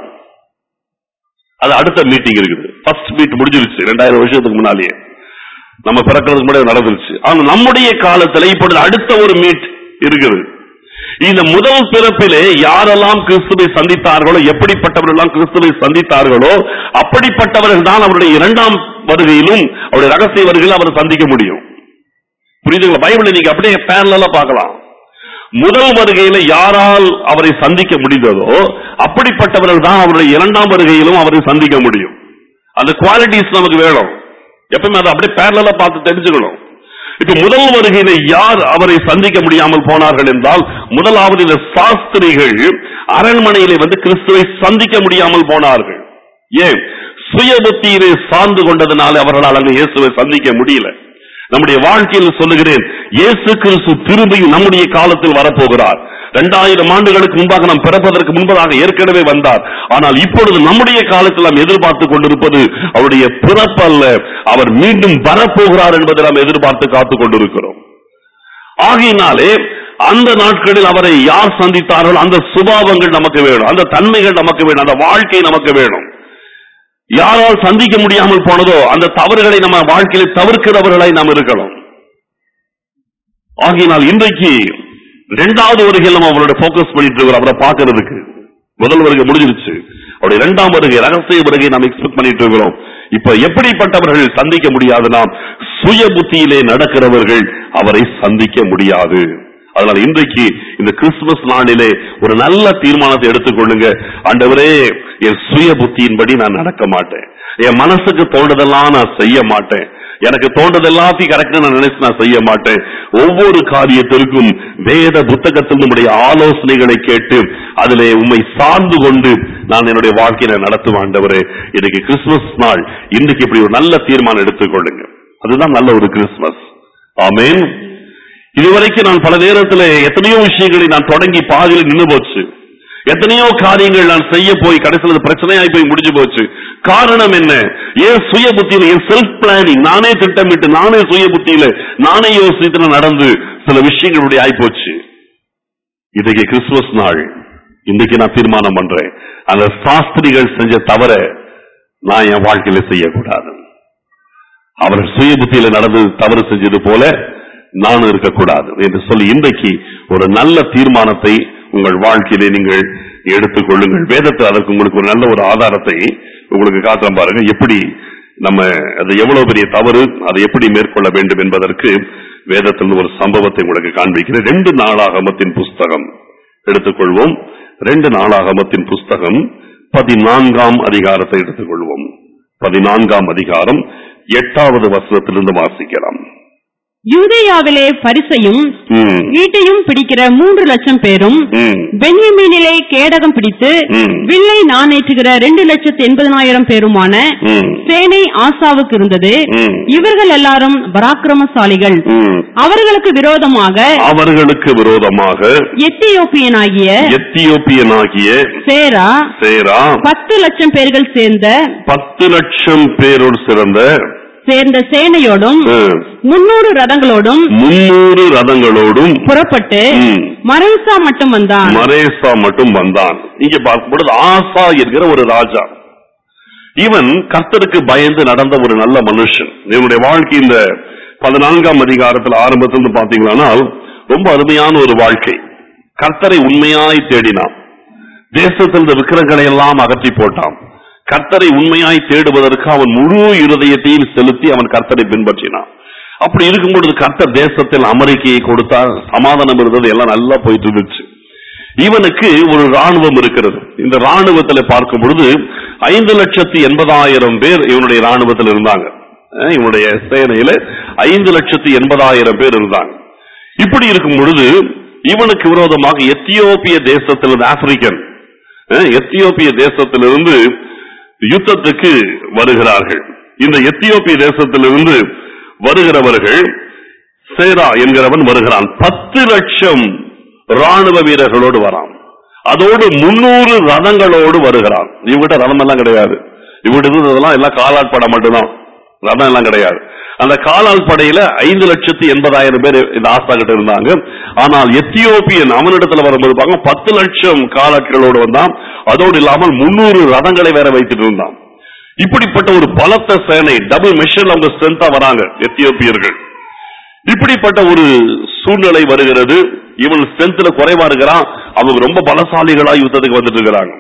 [SPEAKER 1] அது அடுத்த மீட்டிங் இருக்குது ஃபர்ஸ்ட் மீட் முடிஞ்சிருச்சு ரெண்டாயிரம் வருஷத்துக்கு முன்னாலேயே நம்ம பிறக்கிறதுக்கு முன்னாடி நடந்துருச்சு ஆனா நம்முடைய காலத்துல இப்பொழுது அடுத்த ஒரு மீட் இருக்குது இந்த முதல் பிறப்பிலே யாரெல்லாம் கிறிஸ்துவை சந்தித்தார்களோ எப்படிப்பட்டவர்கள் எல்லாம் கிறிஸ்துவை சந்தித்தார்களோ அப்படிப்பட்டவர்கள் தான் அவருடைய இரண்டாம் வருகையிலும் அவருடைய ரகசிய வருகையில் அவர் சந்திக்க முடியும் புரியுதுங்களா பைபிளை நீங்க அப்படியே பேரலா பார்க்கலாம் முதல் வருகையில யாரால் அவரை சந்திக்க முடிந்ததோ அப்படிப்பட்டவர்கள் தான் அவருடைய இரண்டாம் வருகையிலும் அவரை சந்திக்க முடியும் அந்த குவாலிட்டிஸ் நமக்கு வேணும் எப்பவுமே அதை அப்படியே பேரலா பார்த்து தெரிஞ்சுக்கணும் இப்ப முதல் வருகையில யார் அவரை சந்திக்க முடியாமல் போனார்கள் என்றால் முதலாவது இந்த சாஸ்திரிகள் அரண்மனையிலே வந்து கிறிஸ்துவை சந்திக்க முடியாமல் போனார்கள் ஏன் சுய புத்தியிலே சார்ந்து கொண்டதனால அவர்களால் அங்கு இயேசுவை சந்திக்க முடியல நம்முடைய வாழ்க்கையில் சொல்லுகிறேன் இயேசு கிறிஸ்து திரும்பியும் நம்முடைய காலத்தில் வரப்போகிறார் இரண்டாயிரம் ஆண்டுகளுக்கு முன்பாக நாம் பிறப்பதற்கு முன்பதாக ஏற்கனவே வந்தார் ஆனால் இப்பொழுது நம்முடைய காலத்தில் நாம் எதிர்பார்த்து கொண்டிருப்பது அவருடைய பிறப்பு அல்ல அவர் மீண்டும் வரப்போகிறார் என்பதை நாம் எதிர்பார்த்து காத்துக் கொண்டிருக்கிறோம் ஆகையினாலே அந்த நாட்களில் அவரை யார் சந்தித்தார்கள் அந்த சுபாவங்கள் நமக்கு வேணும் அந்த தன்மைகள் நமக்கு வேணும் அந்த வாழ்க்கை நமக்கு வேணும் யாரால் சந்திக்க முடியாமல் போனதோ அந்த தவறுகளை நம்ம வாழ்க்கையில் தவிர்க்கிறவர்களாய் நாம் இருக்கணும் ஆகையினால் இன்றைக்கு இரண்டாவது வருகையில் நம்ம அவரோட போக்கஸ் பண்ணிட்டு இருக்கிறோம் அவரை பார்க்கிறதுக்கு முதல் வருகை முடிஞ்சிருச்சு அவருடைய இரண்டாம் வருகை ரகசிய வருகை நாம் எக்ஸ்பெக்ட் பண்ணிட்டு இருக்கிறோம் இப்ப எப்படிப்பட்டவர்கள் சந்திக்க முடியாது நாம் சுய புத்தியிலே நடக்கிறவர்கள் அவரை சந்திக்க முடியாது அதனால இன்றைக்கு இந்த கிறிஸ்துமஸ் நாளிலே ஒரு நல்ல தீர்மானத்தை எடுத்துக்கொள்ளுங்க ஆண்டவரே என் சுய புத்தியின்படி நான் நடக்க மாட்டேன் என் மனசுக்கு தோன்றதெல்லாம் நான் செய்ய மாட்டேன் எனக்கு தோன்றது எல்லாத்தையும் கரெக்டா நான் நினைச்சு நான் செய்ய மாட்டேன் ஒவ்வொரு காரியத்திற்கும் வேத புத்தகத்தில் நம்முடைய ஆலோசனைகளை கேட்டு அதிலே உண்மை சார்ந்து கொண்டு நான் என்னுடைய வாழ்க்கையில நடத்துவேன் ஆண்டவரே இன்னைக்கு கிறிஸ்துமஸ் நாள் இன்றைக்கு இப்படி ஒரு நல்ல தீர்மானம் எடுத்துக்கொள்ளுங்க அதுதான் நல்ல ஒரு கிறிஸ்துமஸ் ஆமென் இதுவரைக்கும் நான் பல நேரத்துல எத்தனையோ விஷயங்களை நான் தொடங்கி பாதியில் நின்னு போச்சு எத்தனையோ காரியங்கள் நான் செய்ய போய் கடைசியில் அது பிரச்சனையாய் போய் முடிஞ்சு போச்சு காரணம் என்ன ஏன் சுய புத்தியில என் செல்ஃப் பிளானிங் நானே திட்டமிட்டு நானே சுய புத்தியில நானே யோசித்து நான் நடந்து சில விஷயங்களுடைய ஆயிப்போச்சு இன்றைக்கு கிறிஸ்துமஸ் நாள் இன்றைக்கு நான் தீர்மானம் பண்றேன் அந்த சாஸ்திரிகள் செஞ்ச தவற நான் என் வாழ்க்கையில செய்யக்கூடாது அவர்கள் சுய புத்தியில நடந்து தவறு செஞ்சது போல நானும் இருக்கக்கூடாது என்று சொல்லி இன்றைக்கு ஒரு நல்ல தீர்மானத்தை உங்கள் வாழ்க்கையிலே நீங்கள் எடுத்துக் கொள்ளுங்கள் வேதத்தில் அதற்கு உங்களுக்கு ஒரு நல்ல ஒரு ஆதாரத்தை உங்களுக்கு காட்டுறேன் பாருங்க எப்படி நம்ம அது எவ்வளவு பெரிய தவறு அதை எப்படி மேற்கொள்ள வேண்டும் என்பதற்கு வேதத்தில் ஒரு சம்பவத்தை உங்களுக்கு காண்பிக்கிறேன் ரெண்டு நாளாகமத்தின் புஸ்தகம் எடுத்துக்கொள்வோம் ரெண்டு நாளாகமத்தின் புஸ்தகம் பதினான்காம் அதிகாரத்தை எடுத்துக்கொள்வோம் பதினான்காம் அதிகாரம் எட்டாவது வசனத்திலிருந்து வாசிக்கலாம்
[SPEAKER 2] யூதேயாவிலே பரிசையும்
[SPEAKER 1] ம்,
[SPEAKER 2] ஈட்டையும் பிடிக்கிற மூன்று லட்சம் பேரும்
[SPEAKER 1] ம்,
[SPEAKER 2] பென்யமீனிலே கேடகம் பிடித்து
[SPEAKER 1] ம்.
[SPEAKER 2] வில்லை நாணேற்றுகிற ரெண்டு லட்சத்து எண்பதனாயிரம் பேருமான
[SPEAKER 1] ம்,
[SPEAKER 2] சேனை ஆசாவுக்கு இருந்தது
[SPEAKER 1] ம்,
[SPEAKER 2] இவர்கள் எல்லாரும் பராக்கிரமசாலிகள்
[SPEAKER 1] ம்.
[SPEAKER 2] அவர்களுக்கு விரோதமாக
[SPEAKER 1] அவர்களுக்கு விரோதமாக
[SPEAKER 2] எத்தியோப்பியனாகிய
[SPEAKER 1] எத்தியோப்பியனாகிய
[SPEAKER 2] சேரா
[SPEAKER 1] சேரா
[SPEAKER 2] பத்து லட்சம் பேர்கள் சேர்ந்த
[SPEAKER 1] பத்து லட்சம் பேரோடு சிறந்த
[SPEAKER 2] சேர்ந்த சேனையோடும்
[SPEAKER 1] ம்,
[SPEAKER 2] முன்னூறு ரதங்களோடும்
[SPEAKER 1] முன்னூறு ரதங்களோடும்
[SPEAKER 2] புறப்பட்டு
[SPEAKER 1] ம்.
[SPEAKER 2] மரேசா மட்டும் வந்தான்
[SPEAKER 1] மரேசா மட்டும் வந்தான் இங்க பார்க்கும்பொழுது ஆசா என்கிற ஒரு ராஜா இவன் கர்த்தருக்கு பயந்து நடந்த ஒரு நல்ல மனுஷன் இவனுடைய வாழ்க்கை இந்த பதினான்காம் அதிகாரத்தில் ஆரம்பத்திலிருந்து பாத்தீங்களானால் ரொம்ப அருமையான ஒரு வாழ்க்கை கர்த்தரை உண்மையாய் தேடினான் தேசத்தில் இந்த விக்கிரங்களை எல்லாம் அகற்றி போட்டான் கர்த்தரை உண்மையாய் தேடுவதற்கு அவன் முழு இருதயத்தையும் செலுத்தி அவன் கர்த்தரை பின்பற்றினான் அப்படி இருக்கும் பொழுது கர்த்தர் தேசத்தில் அமெரிக்கையை கொடுத்தார் சமாதானம் இருந்தது எல்லாம் நல்லா போயிட்டு இருந்துச்சு இவனுக்கு ஒரு ராணுவம் இருக்கிறது இந்த ராணுவத்துல பார்க்கும் பொழுது ஐந்து லட்சத்தி எண்பதாயிரம் பேர் இவனுடைய ராணுவத்தில் இருந்தாங்க அஹ் இவனுடைய சேனையில ஐந்து லட்சத்தி எண்பதாயிரம் பேர் இருந்தாங்க இப்படி இருக்கும் பொழுது இவனுக்கு விரோதமாக எத்தியோப்பிய தேசத்திலிருந்து ஆப்பிரிக்கன் அஹ் எத்தியோப்பிய தேசத்திலிருந்து யுத்தத்துக்கு வருகிறார்கள் இந்த எத்தியோப்பிய தேசத்திலிருந்து வருகிறவர்கள் சேரா என்கிறவன் வருகிறான் பத்து லட்சம் ராணுவ வீரர்களோடு வரான் அதோடு முன்னூறு ரதங்களோடு வருகிறான் இவகிட்ட ரதம் எல்லாம் கிடையாது இவகிட்ட இருந்ததெல்லாம் எல்லாம் காலாட் படம் மட்டும்தான் ரதம் எல்லாம் கிடையாது அந்த காலால் படையில ஐந்து லட்சத்தி எண்பதாயிரம் பேர் இந்த ஆஸ்தா கிட்ட இருந்தாங்க ஆனால் எத்தியோப்பியன் அவனிடத்துல வரும்போது பாருங்க பத்து லட்சம் காலாட்களோடு வந்தான் அதோடு இல்லாமல் முன்னூறு ரதங்களை வேற வைத்துட்டு இருந்தான் இப்படிப்பட்ட ஒரு பலத்த சேனை டபுள் மெஷர் அவங்க ஸ்ட்ரென்த்தா வராங்க எத்தியோப்பியர்கள் இப்படிப்பட்ட ஒரு சூழ்நிலை வருகிறது இவன் ஸ்ட்ரென்த்ல குறைவா இருக்கிறான் அவங்க ரொம்ப பலசாலிகளா யுத்தத்துக்கு வந்துட்டு இருக்கிறாங்க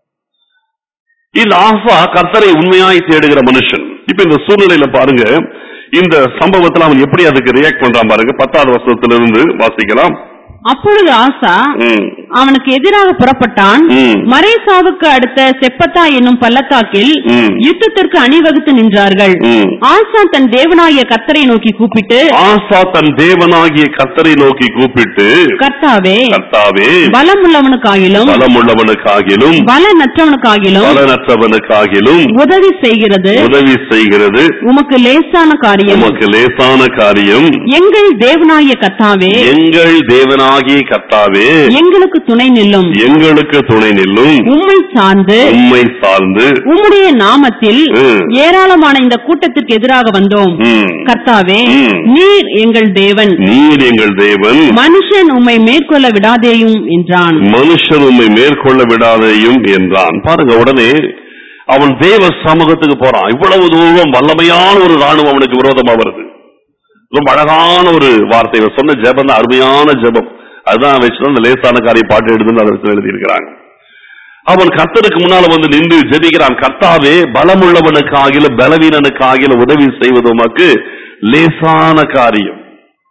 [SPEAKER 1] இந்த ஆசா கர்த்தரை உண்மையாய் தேடுகிற மனுஷன் இப்ப இந்த சூழ்நிலையில பாருங்க இந்த சம்பவத்துல அவன் எப்படி அதுக்கு ரியாக்ட் பண்றான் பாருங்க பத்தாவது வருஷத்திலிருந்து வாசிக்கலாம்
[SPEAKER 2] அப்பொழுது ஆசா
[SPEAKER 1] ம்,
[SPEAKER 2] அவனுக்கு எதிராக புறப்பட்டான்
[SPEAKER 1] ம்,
[SPEAKER 2] மரேசாவுக்கு அடுத்த செப்பத்தா என்னும் பள்ளத்தாக்கில்
[SPEAKER 1] ம்,
[SPEAKER 2] யுத்தத்திற்கு அணிவகுத்து நின்றார்கள்
[SPEAKER 1] ம்.
[SPEAKER 2] ஆசா தன் தேவனாகிய கத்தரை நோக்கி கூப்பிட்டு
[SPEAKER 1] ஆசா தன் தேவனாகிய கர்த்தரை நோக்கி கூப்பிட்டு
[SPEAKER 2] கர்த்தாவே
[SPEAKER 1] கர்த்தாவே
[SPEAKER 2] பலமுள்ளவனுக்காகிலும்
[SPEAKER 1] பலமுள்ளவனுக்காகிலும்
[SPEAKER 2] பலனற்றவனுக்காகிலும்
[SPEAKER 1] பலனற்றவனுக்காகிலும்
[SPEAKER 2] உதவி செய்கிறது
[SPEAKER 1] உதவி செய்கிறது
[SPEAKER 2] உமக்கு லேசான காரியம்
[SPEAKER 1] உமக்கு லேசான காரியம்
[SPEAKER 2] எங்கள் தேவனாகிய கர்த்தாவே
[SPEAKER 1] எங்கள் தேவனாகிய கர்த்தாவே
[SPEAKER 2] எங்களுக்கு துணை நில்லும்
[SPEAKER 1] எங்களுக்கு துணை நில்லும்
[SPEAKER 2] உம்மை சார்ந்து
[SPEAKER 1] உம்மை சார்ந்து
[SPEAKER 2] உம்முடைய நாமத்தில்
[SPEAKER 1] ம்.
[SPEAKER 2] ஏராளமான இந்த கூட்டத்திற்கு எதிராக வந்தோம்
[SPEAKER 1] ம்,
[SPEAKER 2] கர்த்தாவே
[SPEAKER 1] ம்.
[SPEAKER 2] நீர் எங்கள் தேவன்
[SPEAKER 1] நீர் எங்கள் தேவன்
[SPEAKER 2] மனுஷன் உம்மை மேற்கொள்ள விடாதேயும் என்றான்
[SPEAKER 1] மனுஷன் உம்மை மேற்கொள்ள விடாதையும் என்றான் பாருங்க உடனே அவன் தேவ சமூகத்துக்கு போறான் இவ்வளவு தூரம் வல்லமையான ஒரு ராணுவம் அவனுக்கு விரோதமா வருது ரொம்ப அழகான ஒரு வார்த்தை இவன் சொன்ன ஜெபம் தான் அருமையான ஜெபம் அதுதான் வச்சுதான் அந்த லேசான காரிய பாட்டு எடுத்து அதை எழுதி இருக்கிறாங்க அவன் கர்த்தருக்கு முன்னால வந்து நின்று ஜெபிக்கிறான் கர்த்தாவே பலமுள்ளவனுக்கு ஆகில பலவீனனுக்கு ஆகில உதவி செய்வது உமக்கு லேசான காரியம்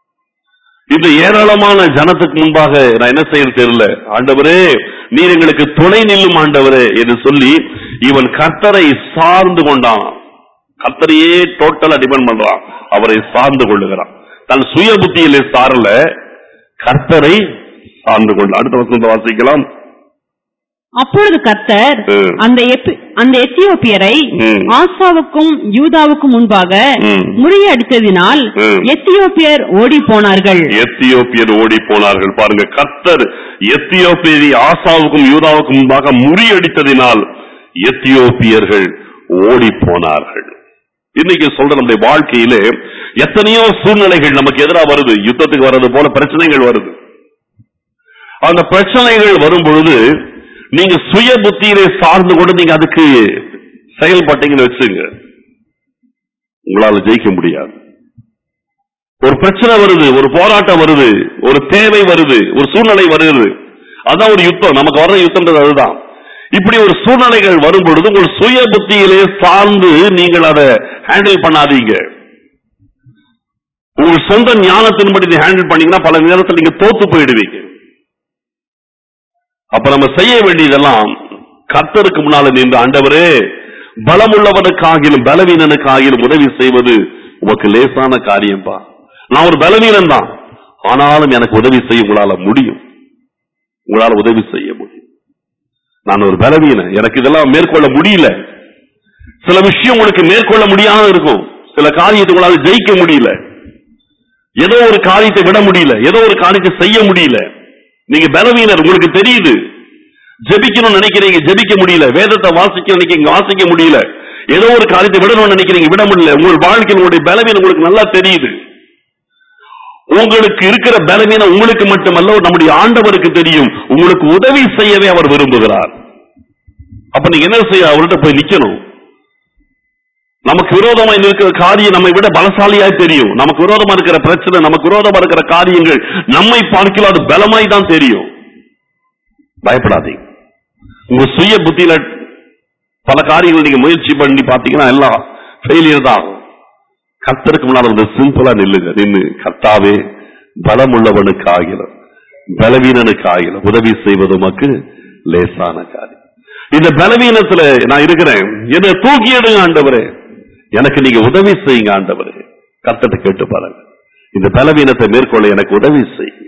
[SPEAKER 1] இந்த ஏராளமான ஜனத்துக்கு முன்பாக நான் என்ன செய்ய தெரியல ஆண்டவரே நீர் எங்களுக்கு துணை நில்லும் ஆண்டவரே என்று சொல்லி இவன் கர்த்தரை சார்ந்து கொண்டான் கர்த்தரையே டோட்டலா டிபெண்ட் பண்றான் அவரை சார்ந்து கொள்ளுகிறான் தன் சுய புத்தியிலே சாரல கர்த்தரை சார்ந்து கொள்ள அடுத்த வசனத்தை வாசிக்கலாம்
[SPEAKER 2] அப்பொழுது கர்த்தர்
[SPEAKER 1] ம்.
[SPEAKER 2] அந்த எப்பி- அந்த எத்தியோப்பியரை
[SPEAKER 1] ம்.
[SPEAKER 2] ஆசாவுக்கும் யூதாவுக்கும் முன்பாக
[SPEAKER 1] ம்.
[SPEAKER 2] முறியடித்ததினால்
[SPEAKER 1] ம்.
[SPEAKER 2] எத்தியோப்பியர் ஓடி போனார்கள்
[SPEAKER 1] எத்தியோப்பியர் ஓடி போனார்கள் பாருங்க கர்த்தர் எத்தியோப்பியரை ஆசாவுக்கும் யூதாவுக்கும் முன்பாக முறியடித்ததினால் எத்தியோப்பியர்கள் ஓடி போனார்கள் இன்னைக்கு சொல்ற நம்முடைய வாழ்க்கையிலே எத்தனையோ சூழ்நிலைகள் நமக்கு எதிராக வருது யுத்தத்துக்கு வர்றது போல பிரச்சனைகள் வருது அந்த பிரச்சனைகள் வரும் பொழுது நீங்க சுய புத்தியிலே சார்ந்து கொண்டு நீங்க அதுக்கு செயல்பட்டீங்கன்னு வச்சுங்க உங்களால ஜெயிக்க முடியாது ஒரு பிரச்சனை வருது ஒரு போராட்டம் வருது ஒரு தேவை வருது ஒரு சூழ்நிலை வருகிறது அதான் ஒரு யுத்தம் நமக்கு வர்ற யுத்தம்ன்றது அதுதான் இப்படி ஒரு சூழ்நிலைகள் வரும் பொழுது உங்கள் சுய புத்தியிலே சார்ந்து நீங்கள் அதை ஹேண்டில் பண்ணாதீங்க உங்கள் சொந்த ஞானத்தின்படி நீங்க ஹேண்டில் பண்ணீங்கன்னா பல நேரத்தில் நீங்க தோத்து போயிடுவீங்க அப்ப நம்ம செய்ய வேண்டியதெல்லாம் கர்த்தருக்கு முன்னால நின்று ஆண்டவரே பலமுள்ளவனுக்காகிலும் பலவீனனுக்காகிலும் உதவி செய்வது உமக்கு லேசான காரியம்பா நான் ஒரு பலவீனன் தான் ஆனாலும் எனக்கு உதவி செய்ய உங்களால முடியும் உங்களால உதவி செய்ய முடியும் நான் ஒரு பலவீனன் எனக்கு இதெல்லாம் மேற்கொள்ள முடியல சில விஷயம் உங்களுக்கு மேற்கொள்ள முடியாம இருக்கும் சில காரியத்தை உங்களால ஜெயிக்க முடியல ஏதோ ஒரு காரியத்தை விட முடியல ஏதோ ஒரு காரியத்தை செய்ய முடியல நீங்க பலவீனர் உங்களுக்கு தெரியுது ஜெபிக்கணும்னு நினைக்கிறீங்க ஜெபிக்க முடியல வேதத்தை வாசிக்க நினைக்கிறீங்க வாசிக்க முடியல ஏதோ ஒரு காரியத்தை விடணும்னு நினைக்கிறீங்க விட முடியல உங்கள் வாழ்க்கையில் உங்களுடைய பலவீனம் உங்களுக்கு நல்லா தெரியுது உங்களுக்கு இருக்கிற பலவீனம் உங்களுக்கு மட்டுமல்ல நம்முடைய ஆண்டவருக்கு தெரியும் உங்களுக்கு உதவி செய்யவே அவர் விரும்புகிறார் அப்ப நீங்க என்ன செய்ய அவர்கிட்ட போய் நிக்கணும் நமக்கு விரோதமா இருக்கிற காரியம் நம்மை விட பலசாலியாய் தெரியும் நமக்கு விரோதமா இருக்கிற பிரச்சனை நமக்கு விரோதமா இருக்கிற காரியங்கள் நம்மை பார்க்கலாம் அது பலமாய் தான் தெரியும் பயப்படாதீங்க உங்க சுய புத்தியில பல காரியங்கள் நீங்க முயற்சி பண்ணி பாத்தீங்கன்னா எல்லாம் ஃபெயிலியர் தான் ஆகும் கர்த்தருக்கு முன்னால் வந்து சிம்பிளா நில்லுங்க நின்னு கர்த்தாவே பலமுள்ளவனுக்கு ஆகிறது பலவீனனுக்கு ஆகிலும் உதவி செய்வது உமக்கு லேசான காரியம் இந்த பலவீனத்துல நான் இருக்கிறேன் என்னை தூக்கி எடுங்க ஆண்டவரே எனக்கு நீங்க உதவி செய்யுங்க ஆண்டவரே கத்தத்தை கேட்டு பாருங்க இந்த பலவீனத்தை மேற்கொள்ள எனக்கு உதவி செய்யுங்க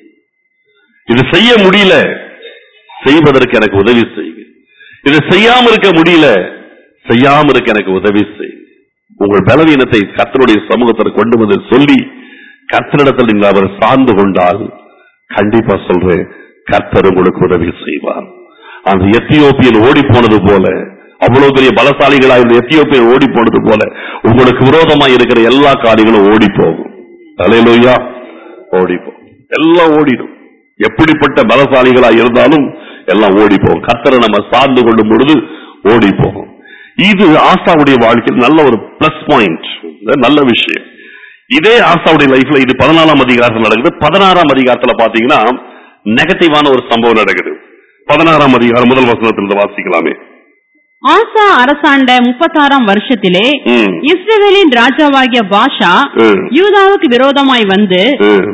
[SPEAKER 1] இது செய்ய முடியல செய்வதற்கு எனக்கு உதவி செய்யுங்க இது செய்யாம இருக்க முடியல செய்யாம இருக்க எனக்கு உதவி செய்யுங்க உங்கள் பலவீனத்தை கர்த்தருடைய சமூகத்தில் கொண்டு வந்து சொல்லி கர்த்தரிடத்தில் நீங்கள் அவர் சார்ந்து கொண்டால் கண்டிப்பா சொல்றேன் கர்த்தர் உங்களுக்கு உதவி செய்வார் அந்த எத்தியோப்பியன் ஓடி போனது போல அவ்வளவு பெரிய பலசாலிகளா இருந்த எத்தியோப்பியன் ஓடி போனது போல உங்களுக்கு விரோதமா இருக்கிற எல்லா காரியங்களும் ஓடி போகும் தலையிலோயா ஓடி போகும் எல்லாம் ஓடிடும் எப்படிப்பட்ட பலசாலிகளா இருந்தாலும் எல்லாம் ஓடி போகும் கர்த்தரை நம்ம சார்ந்து கொள்ளும் பொழுது ஓடி போகும் இது ஆசாவுடைய வாழ்க்கையில் நல்ல ஒரு பிளஸ் பாயிண்ட் நல்ல விஷயம் இதே ஆசாவுடைய லைஃப்ல இது பதினாலாம் அதிகாரத்தில் நடக்குது பதினாறாம் அதிகாரத்துல பாத்தீங்கன்னா நெகட்டிவான ஒரு சம்பவம் நடக்குது பதினாறாம் அதிகாரம் முதல் வசனத்திலிருந்து வாசிக்கலாமே
[SPEAKER 2] ஆசா அரசாண்ட முப்பத்தாறாம் வருஷத்திலே
[SPEAKER 1] ம்.
[SPEAKER 2] இஸ்ரவேலின் ராஜாவாகிய பாஷா
[SPEAKER 1] ம்.
[SPEAKER 2] யூதாவுக்கு விரோதமாய் வந்து
[SPEAKER 1] ம்,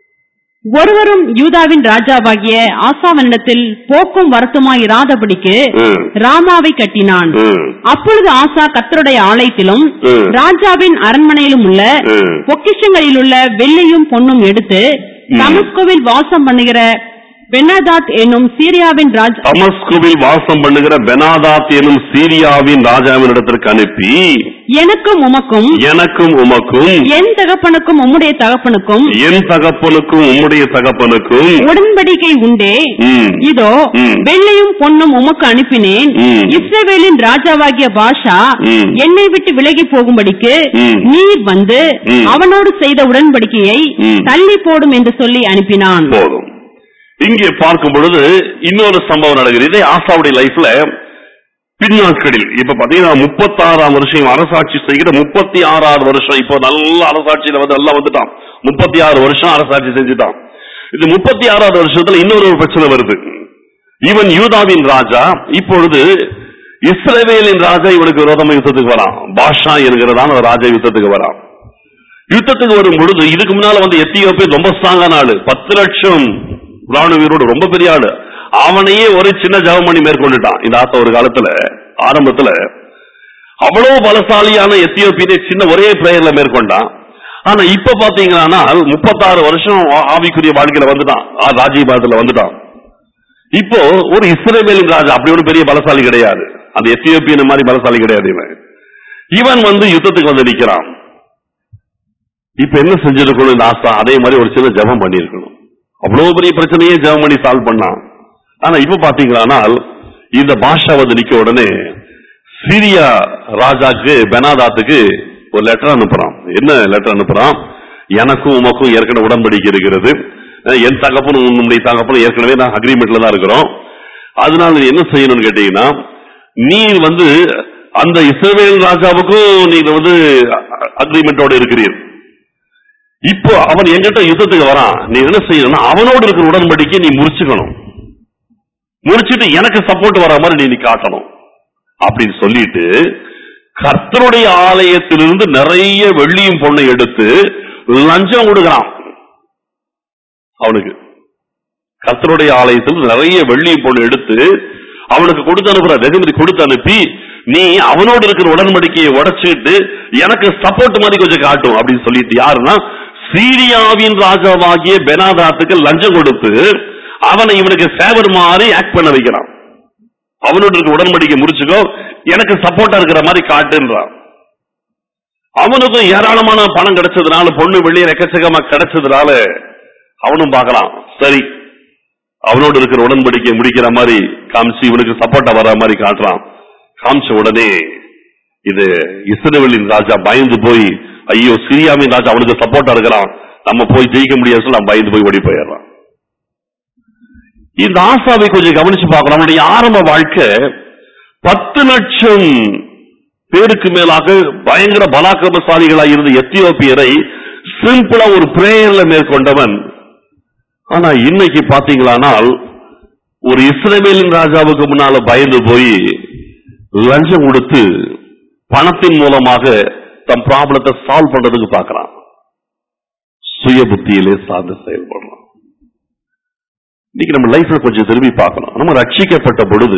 [SPEAKER 2] ஒருவரும் யூதாவின் ராஜாவாகிய ஆசாவனிடத்தில் போக்கும் வருத்தமாய் இராதபடிக்கு
[SPEAKER 1] ம்,
[SPEAKER 2] ராமாவை கட்டினான்
[SPEAKER 1] ம்,
[SPEAKER 2] அப்பொழுது ஆசா கர்த்தருடைய ஆலயத்திலும்
[SPEAKER 1] ம்.
[SPEAKER 2] ராஜாவின் அரண்மனையிலும் உள்ள
[SPEAKER 1] ம்.
[SPEAKER 2] பொக்கிஷங்களில் உள்ள வெள்ளையும் பொன்னும் எடுத்து தமஸ்கோவில் வாசம் பண்ணுகிற பெனாதாத் என்னும் சீரியாவின் ராஜா
[SPEAKER 1] தமஸ்குவில் வாசம் பண்ணுகிற பெனாதாத் எனும் சீரியாவின் ராஜாவின் இடத்திற்கு அனுப்பி
[SPEAKER 2] எனக்கும் உமக்கும்
[SPEAKER 1] எனக்கும் உமக்கும்
[SPEAKER 2] என் தகப்பனுக்கும் உம்முடைய தகப்பனுக்கும்
[SPEAKER 1] என் தகப்பனுக்கும் உம்முடைய தகப்பனுக்கும்
[SPEAKER 2] உடன்படிக்கை உண்டே
[SPEAKER 1] ம்,
[SPEAKER 2] இதோ
[SPEAKER 1] ம்.
[SPEAKER 2] வெள்ளையும் பொன்னும் உமக்கு அனுப்பினேன்
[SPEAKER 1] ம்.
[SPEAKER 2] இஸ்ரவேலின் ராஜாவாகிய பாஷா
[SPEAKER 1] ம்.
[SPEAKER 2] என்னை விட்டு விலகி போகும்படிக்கு
[SPEAKER 1] ம்.
[SPEAKER 2] நீர் வந்து
[SPEAKER 1] ம்.
[SPEAKER 2] அவனோடு செய்த உடன்படிக்கையை
[SPEAKER 1] ம்.
[SPEAKER 2] தள்ளி போடும் என்று சொல்லி அனுப்பினான்
[SPEAKER 1] போதும் இங்கே பார்க்கும் பொழுது இன்னொரு சம்பவம் நடக்குது இதே ஆசாவுடைய லைஃப்ல பின்னாட்களில் இப்ப பாத்தீங்கன்னா முப்பத்தாறாம் வருஷம் இவன் அரசாட்சி செய்கிற முப்பத்தி ஆறாவது வருஷம் இப்போ நல்ல அரசாட்சியில வந்து எல்லாம் வந்துட்டான் முப்பத்தி ஆறு வருஷம் அரசாட்சி செஞ்சுட்டான் இது முப்பத்தி ஆறாவது வருஷத்துல இன்னொரு ஒரு பிரச்சனை வருது இவன் யூதாவின் ராஜா இப்பொழுது இஸ்ரவேலின் ராஜா இவனுக்கு விரோதமா யுத்தத்துக்கு வரான் பாஷா என்கிறதான ஒரு ராஜா யுத்தத்துக்கு வரான் யுத்தத்துக்கு வரும் பொழுது இதுக்கு முன்னால வந்து எத்தியோப்பிய ரொம்ப ஸ்ட்ராங்கான ஆளு பத்து லட்சம் ராணுவ வீரோடு ரொம்ப பெரிய ஆளு அவனையே ஒரு சின்ன ஜெபமணி மேற்கொண்டுட்டான் இந்த ஆசை ஒரு காலத்துல ஆரம்பத்துல அவ்வளவு பலசாலியான எத்தியோப்பியனை சின்ன ஒரே பிளேயர்ல மேற்கொண்டான் ஆனா இப்ப பாத்தீங்கன்னா முப்பத்தாறு வருஷம் ஆ- ஆவிக்குரிய வாழ்க்கையில வந்துட்டான் ஆ, ராஜ்யபாரத்துல வந்துட்டான் இப்போ ஒரு இஸ்ரேவேலின் ராஜா அப்படி ஒரு பெரிய பலசாலி கிடையாது அந்த எத்தியோப்பியன் மாதிரி பலசாலி கிடையாது இவன் இவன் வந்து யுத்தத்துக்கு வந்து நிக்கிறான் இப்ப என்ன செஞ்சிருக்கணும் இந்த ஆசா அதே மாதிரி ஒரு சின்ன ஜெபம் பண்ணியிருக்கணும் அவ்வளவு பெரிய பிரச்சனையே ஜெபம் பண்ணி சால்வ் பண்ணான் ஆனா இப்ப பாத்தீங்களானால் இந்த பாஷா வந்து நிக்க உடனே சீரியா ராஜாக்கு பெனாதாத்துக்கு ஒரு லெட்டர் அனுப்புறான் என்ன லெட்டர் அனுப்புறான் எனக்கும் உமக்கும் ஏற்கனவே உடன்படிக்கை இருக்கிறது அஹ் என் தகப்பனும் உன்னுடைய தகப்பனும் ஏற்கனவே நான் அக்ரிமெண்ட்ல தான் இருக்கிறோம் அதனால நீ என்ன செய்யணும்னு கேட்டீங்கன்னா நீ வந்து அந்த இஸ்ரவேல் ராஜாவுக்கும் நீங்க வந்து அக்ரிமெண்டோட இருக்கிறீர் இப்போ அவன் எங்கிட்ட யுத்தத்துக்கு வரான் நீ என்ன செய்யணும்னா அவனோடு இருக்கிற உடன்படிக்கை நீ முறிச்சுக்கணும் முடிச்சிட்டு எனக்கு சப்போர்ட் வர மாதிரி நீ நீ காட்டணும் அப்படின்னு சொல்லிட்டு கர்த்தருடைய ஆலயத்திலிருந்து நிறைய வெள்ளியும் பொண்ணை எடுத்து லஞ்சம் கொடுக்கிறான் அவனுக்கு கர்த்தருடைய ஆலயத்தில் நிறைய வெள்ளியும் பொண்ணு எடுத்து அவனுக்கு கொடுத்து அனுப்புற வெகுமதி கொடுத்து அனுப்பி நீ அவனோடு இருக்கிற உடன்படிக்கையை உடைச்சிட்டு எனக்கு சப்போர்ட் மாதிரி கொஞ்சம் காட்டும் அப்படின்னு சொல்லிட்டு யாருன்னா சீரியாவின் ராஜாவாகிய பெனாதாத்துக்கு லஞ்சம் கொடுத்து அவனை இவனுக்கு சேவர் மாதிரி ஆக்ட் பண்ண வைக்கிறான் அவனோட இருக்க உடன்படிக்கை முடிச்சுக்கோ எனக்கு சப்போர்ட்டா இருக்கிற மாதிரி காட்டுன்றான் அவனுக்கும் ஏராளமான பணம் கிடைச்சதுனால பொண்ணு வெளியே எக்கச்சக்கமா கிடைச்சதுனால அவனும் பார்க்கறான் சரி அவனோடு இருக்கிற உடன்படிக்கை முடிக்கிற மாதிரி காமிச்சு இவனுக்கு சப்போர்ட்டா வர்ற மாதிரி காட்டுறான் காமிச்ச உடனே இது இஸ்ரவேலின் ராஜா பயந்து போய் ஐயோ சிரியாவின் ராஜா அவனுக்கு சப்போர்ட்டா இருக்கிறான் நம்ம போய் ஜெயிக்க முடியாது சொல்லி அவன் பயந்து போய் ஓடி போயிடுறான் இந்த ஆசாவை கொஞ்சம் கவனிச்சு பார்க்கணும் அவனுடைய ஆரம்ப வாழ்க்கை பத்து லட்சம் பேருக்கு மேலாக பயங்கர பலாக்கிரமசாலிகளா இருந்த எத்தியோப்பியரை சிம்பிளா ஒரு பிரேயர்ல மேற்கொண்டவன் ஆனா இன்னைக்கு பாத்தீங்களானால் ஒரு இஸ்ரவேலின் ராஜாவுக்கு முன்னால பயந்து போய் லஞ்சம் கொடுத்து பணத்தின் மூலமாக தம் ப்ராப்ளத்தை சால்வ் பண்றதுக்கு பார்க்கறான் சுய புத்தியிலே சார்ந்து செயல்படுறான் இன்னைக்கு நம்ம லைஃப்ல கொஞ்சம் திரும்பி பார்க்கணும் நம்ம ரட்சிக்கப்பட்ட பொழுது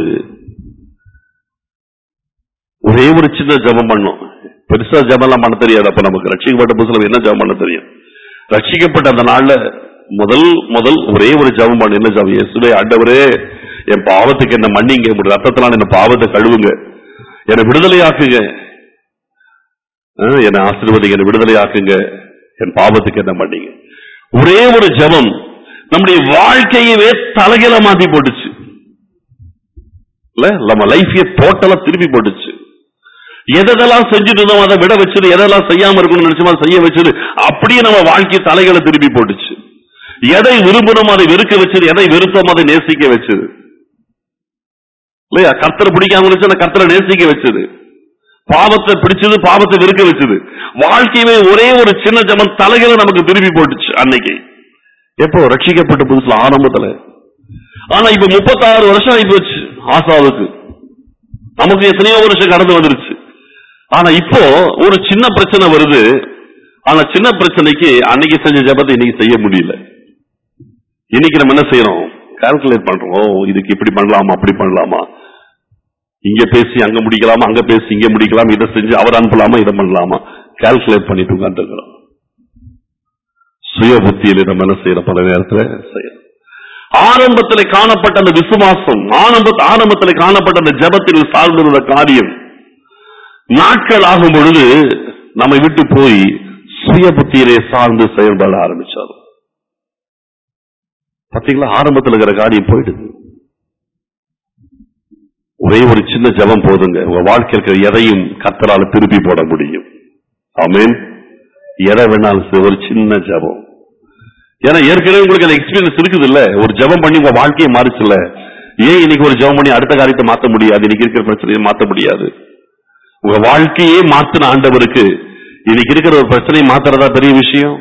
[SPEAKER 1] ஒரே ஒரு சின்ன ஜெபம் பண்ணோம் பெருசா ஜெபம்லாம் பண்ண தெரியாது அப்ப நமக்கு ரட்சிக்கப்பட்ட புதுசுல என்ன ஜெபம் பண்ண தெரியும் ரட்சிக்கப்பட்ட அந்த நாள்ல முதல் முதல் ஒரே ஒரு ஜெபம் பண்ண என்ன ஜெபம் இயேசுவே ஆண்டவரே என் பாவத்துக்கு என்ன மன்னிங்க உங்க ரத்தத்தினால என்ன பாவத்தை கழுவுங்க என்னை விடுதலையாக்குங்க ஆ, என்னை ஆசீர்வதிங்க என்னை விடுதலையாக்குங்க என் பாவத்துக்கு என்ன மன்னிங்க ஒரே ஒரு ஜெபம் நம்முடைய வாழ்க்கையவே தலைகீழ மாத்தி போட்டுச்சு இல்ல நம்ம லைஃபையே டோட்டலா திருப்பி போட்டுச்சு எதெல்லாம் செஞ்சுட்டு இருந்தோம் அதை விட வச்சது எதெல்லாம் செய்யாம இருக்கணும்னு நினைச்சோமோ அதை செய்ய வச்சது அப்படியே நம்ம வாழ்க்கை தலைகளை திருப்பி போட்டுச்சு எதை விரும்பணும் அதை வெறுக்க வச்சது எதை வெறுத்தோம் அதை நேசிக்க வச்சது இல்லையா கர்த்தரை பிடிக்காம இருந்துச்சு அந்த கர்த்தரை நேசிக்க வச்சது பாவத்தை பிடிச்சது பாவத்தை வெறுக்க வச்சது வாழ்க்கையவே ஒரே ஒரு சின்ன ஜமன் தலைகளை நமக்கு திருப்பி போட்டுச்சு அன்னைக்கு எப்போ ரட்சிக்கப்பட்ட புதுசுல ஆரம்பத்துல ஆனா இப்ப முப்பத்தாறு வருஷம் ஆகி போச்சு ஆசாவுக்கு நமக்கு எத்தனையோ வருஷம் கடந்து வந்துருச்சு ஆனா இப்போ ஒரு சின்ன பிரச்சனை வருது ஆனா சின்ன பிரச்சனைக்கு அன்னைக்கு செஞ்ச ஜெபத்தை இன்னைக்கு செய்ய முடியல இன்னைக்கு நம்ம என்ன செய்யறோம் கால்குலேட் பண்றோம் ஓ, இதுக்கு இப்படி பண்ணலாமா அப்படி பண்ணலாமா இங்க பேசி அங்க முடிக்கலாமா அங்க பேசி இங்க முடிக்கலாம் இதை செஞ்சு அவர் அனுப்பலாமா இதை பண்ணலாமா கால்குலேட் பண்ணிட்டு உட்காந்துருக்கிறோம் சுய புத்தியில நம்ம என்ன செய்யறோம் பல நேரத்துல செய்யறோம் ஆரம்பத்தில் காணப்பட்ட அந்த விசுவாசம் ஆரம்ப ஆரம்பத்தில் காணப்பட்ட அந்த ஜபத்தில் சார்ந்திருந்த காரியம் நாட்கள் ஆகும் பொழுது நம்மை விட்டு போய் சுய புத்தியிலே சார்ந்து செயல்பட ஆரம்பிச்சார் பாத்தீங்களா ஆரம்பத்தில் இருக்கிற காரியம் போயிடுது ஒரே ஒரு சின்ன ஜெபம் போதுங்க உங்க வாழ்க்கையில் இருக்கிற எதையும் கத்தரால திருப்பி போட முடியும் ஆமென் எதை வேணாலும் சரி, ஒரு சின்ன ஜெபம் ஏன்னா ஏற்கனவே உங்களுக்கு அந்த எக்ஸ்பீரியன்ஸ் இருக்குது இல்ல ஒரு ஜெபம் பண்ணி உங்க வாழ்க்கையை மாறிச்சுல ஏன் இன்னைக்கு ஒரு ஜெபம் பண்ணி அடுத்த காரியத்தை மாத்த முடியாது இன்னைக்கு இருக்கிற பிரச்சனையை மாத்த முடியாது உங்க வாழ்க்கையே மாத்தின ஆண்டவருக்கு இன்னைக்கு இருக்கிற ஒரு பிரச்சனையை மாத்துறதா பெரிய விஷயம்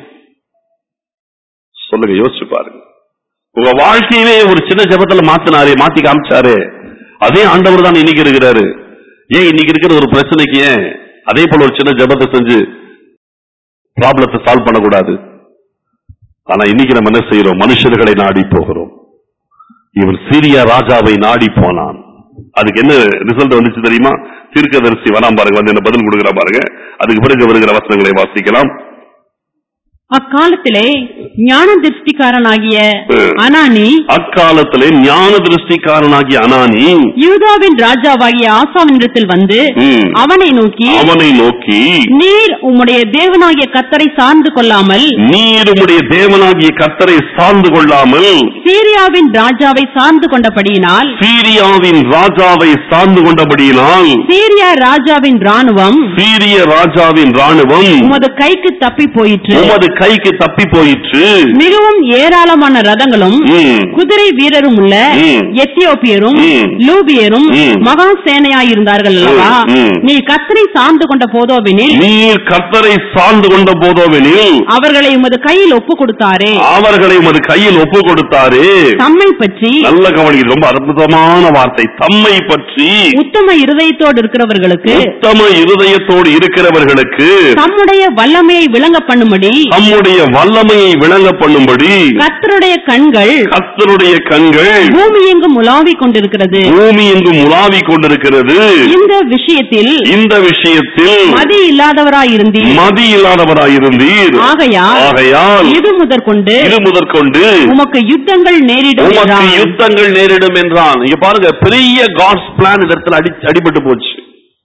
[SPEAKER 1] சொல்லுங்க யோசிச்சு பாருங்க உங்க வாழ்க்கையிலே ஒரு சின்ன ஜெபத்துல மாத்தினாரே மாத்தி காமிச்சாரே அதே ஆண்டவர் தான் இன்னைக்கு இருக்கிறாரு ஏன் இன்னைக்கு இருக்கிற ஒரு பிரச்சனைக்கு ஏன் அதே போல ஒரு சின்ன ஜெபத்தை செஞ்சு ப்ராப்ளத்தை சால்வ் பண்ணக்கூடாது ஆனா இன்னைக்கு நம்ம என்ன செய்யறோம் மனுஷர்களை நாடி போகிறோம் இவன் சீரியா ராஜாவை நாடி போனான் அதுக்கு என்ன ரிசல்ட் வந்துச்சு தெரியுமா தீர்க்கதரிசி வராம பாருங்க வந்து என்ன பதில் கொடுக்குற பாருங்க அதுக்கு பிறகு வருகிற வசனங்களை வாசிக்கலாம்
[SPEAKER 2] அக்காலத்திலே ஞான திருஷ்டிக்காரனாகிய
[SPEAKER 1] ம்.
[SPEAKER 2] அனானி
[SPEAKER 1] அக்காலத்திலே ஞான திருஷ்டிக்காரனாகிய அனானி
[SPEAKER 2] யூதாவின் ராஜாவாகிய ஆசாவினிடத்தில் வந்து
[SPEAKER 1] ம்,
[SPEAKER 2] அவனை நோக்கி
[SPEAKER 1] அவனை நோக்கி
[SPEAKER 2] நீர் உம்முடைய தேவனாகிய கத்தரை சார்ந்து கொள்ளாமல்
[SPEAKER 1] நீர் உம்முடைய தேவனாகிய கர்த்தரை சார்ந்து கொள்ளாமல்
[SPEAKER 2] சீரியாவின் ராஜாவை சார்ந்து கொண்டபடியினால்
[SPEAKER 1] சீரியாவின் ராஜாவை சார்ந்து கொண்டபடியினால்
[SPEAKER 2] சீரியா ராஜாவின் ராணுவம்
[SPEAKER 1] சீரிய ராஜாவின் ராணுவம்
[SPEAKER 2] உமது கைக்கு தப்பி போயிற்று
[SPEAKER 1] உமது கைக்கு தப்பி போயிற்று
[SPEAKER 2] மிகவும் ஏராளமான ரதங்களும்
[SPEAKER 1] ம்,
[SPEAKER 2] குதிரை வீரரும் உள்ள
[SPEAKER 1] ம்.
[SPEAKER 2] எத்தியோப்பியரும்
[SPEAKER 1] ம்.
[SPEAKER 2] லூபியரும்
[SPEAKER 1] ம்.
[SPEAKER 2] மகா சேனையாயிருந்தார்கள் அல்லவா
[SPEAKER 1] ம், ம்.
[SPEAKER 2] நீ கத்தரை சார்ந்து கொண்ட போதோவெனில்
[SPEAKER 1] நீர் கர்த்தரை சார்ந்து கொண்ட போதோவெனில்
[SPEAKER 2] அவர்களை உமது கையில் ஒப்பு கொடுத்தாரே
[SPEAKER 1] அவர்களை உமது கையில் ஒப்பு கொடுத்தாரே
[SPEAKER 2] தம்மை பற்றி
[SPEAKER 1] நல்ல கவனிக்கு ரொம்ப அற்புதமான வார்த்தை தம்மை பற்றி
[SPEAKER 2] உத்தம இருதயத்தோடு இருக்கிறவர்களுக்கு
[SPEAKER 1] உத்தம இருதயத்தோடு இருக்கிறவர்களுக்கு
[SPEAKER 2] தம்முடைய வல்லமையை விளங்க பண்ணும்படி
[SPEAKER 1] தம்முடைய வல்லமையை விளங்க பண்ணும்படி
[SPEAKER 2] கர்த்தருடைய கண்கள்
[SPEAKER 1] கர்த்தருடைய கண்கள்
[SPEAKER 2] பூமி எங்கும் உலாவிக் கொண்டிருக்கிறது
[SPEAKER 1] பூமி எங்கும் உலாவிக் கொண்டிருக்கிறது
[SPEAKER 2] இந்த விஷயத்தில்
[SPEAKER 1] இந்த விஷயத்தில்
[SPEAKER 2] மதி இல்லாதவராயிருந்தீர்
[SPEAKER 1] மதி இல்லாதவராயிருந்தீர்
[SPEAKER 2] ஆகையால்
[SPEAKER 1] ஆகையால்
[SPEAKER 2] இது முதற்கொண்டு
[SPEAKER 1] இது முதற்கொண்டு
[SPEAKER 2] உமக்கு யுத்தங்கள் நேரிடும்
[SPEAKER 1] உமக்கு
[SPEAKER 2] என்றான்.
[SPEAKER 1] யுத்தங்கள் நேரிடும் என்றான் இங்க பாருங்க பெரிய காட்ஸ் பிளான் இந்த இடத்துல அடி அடிபட்டு போச்சு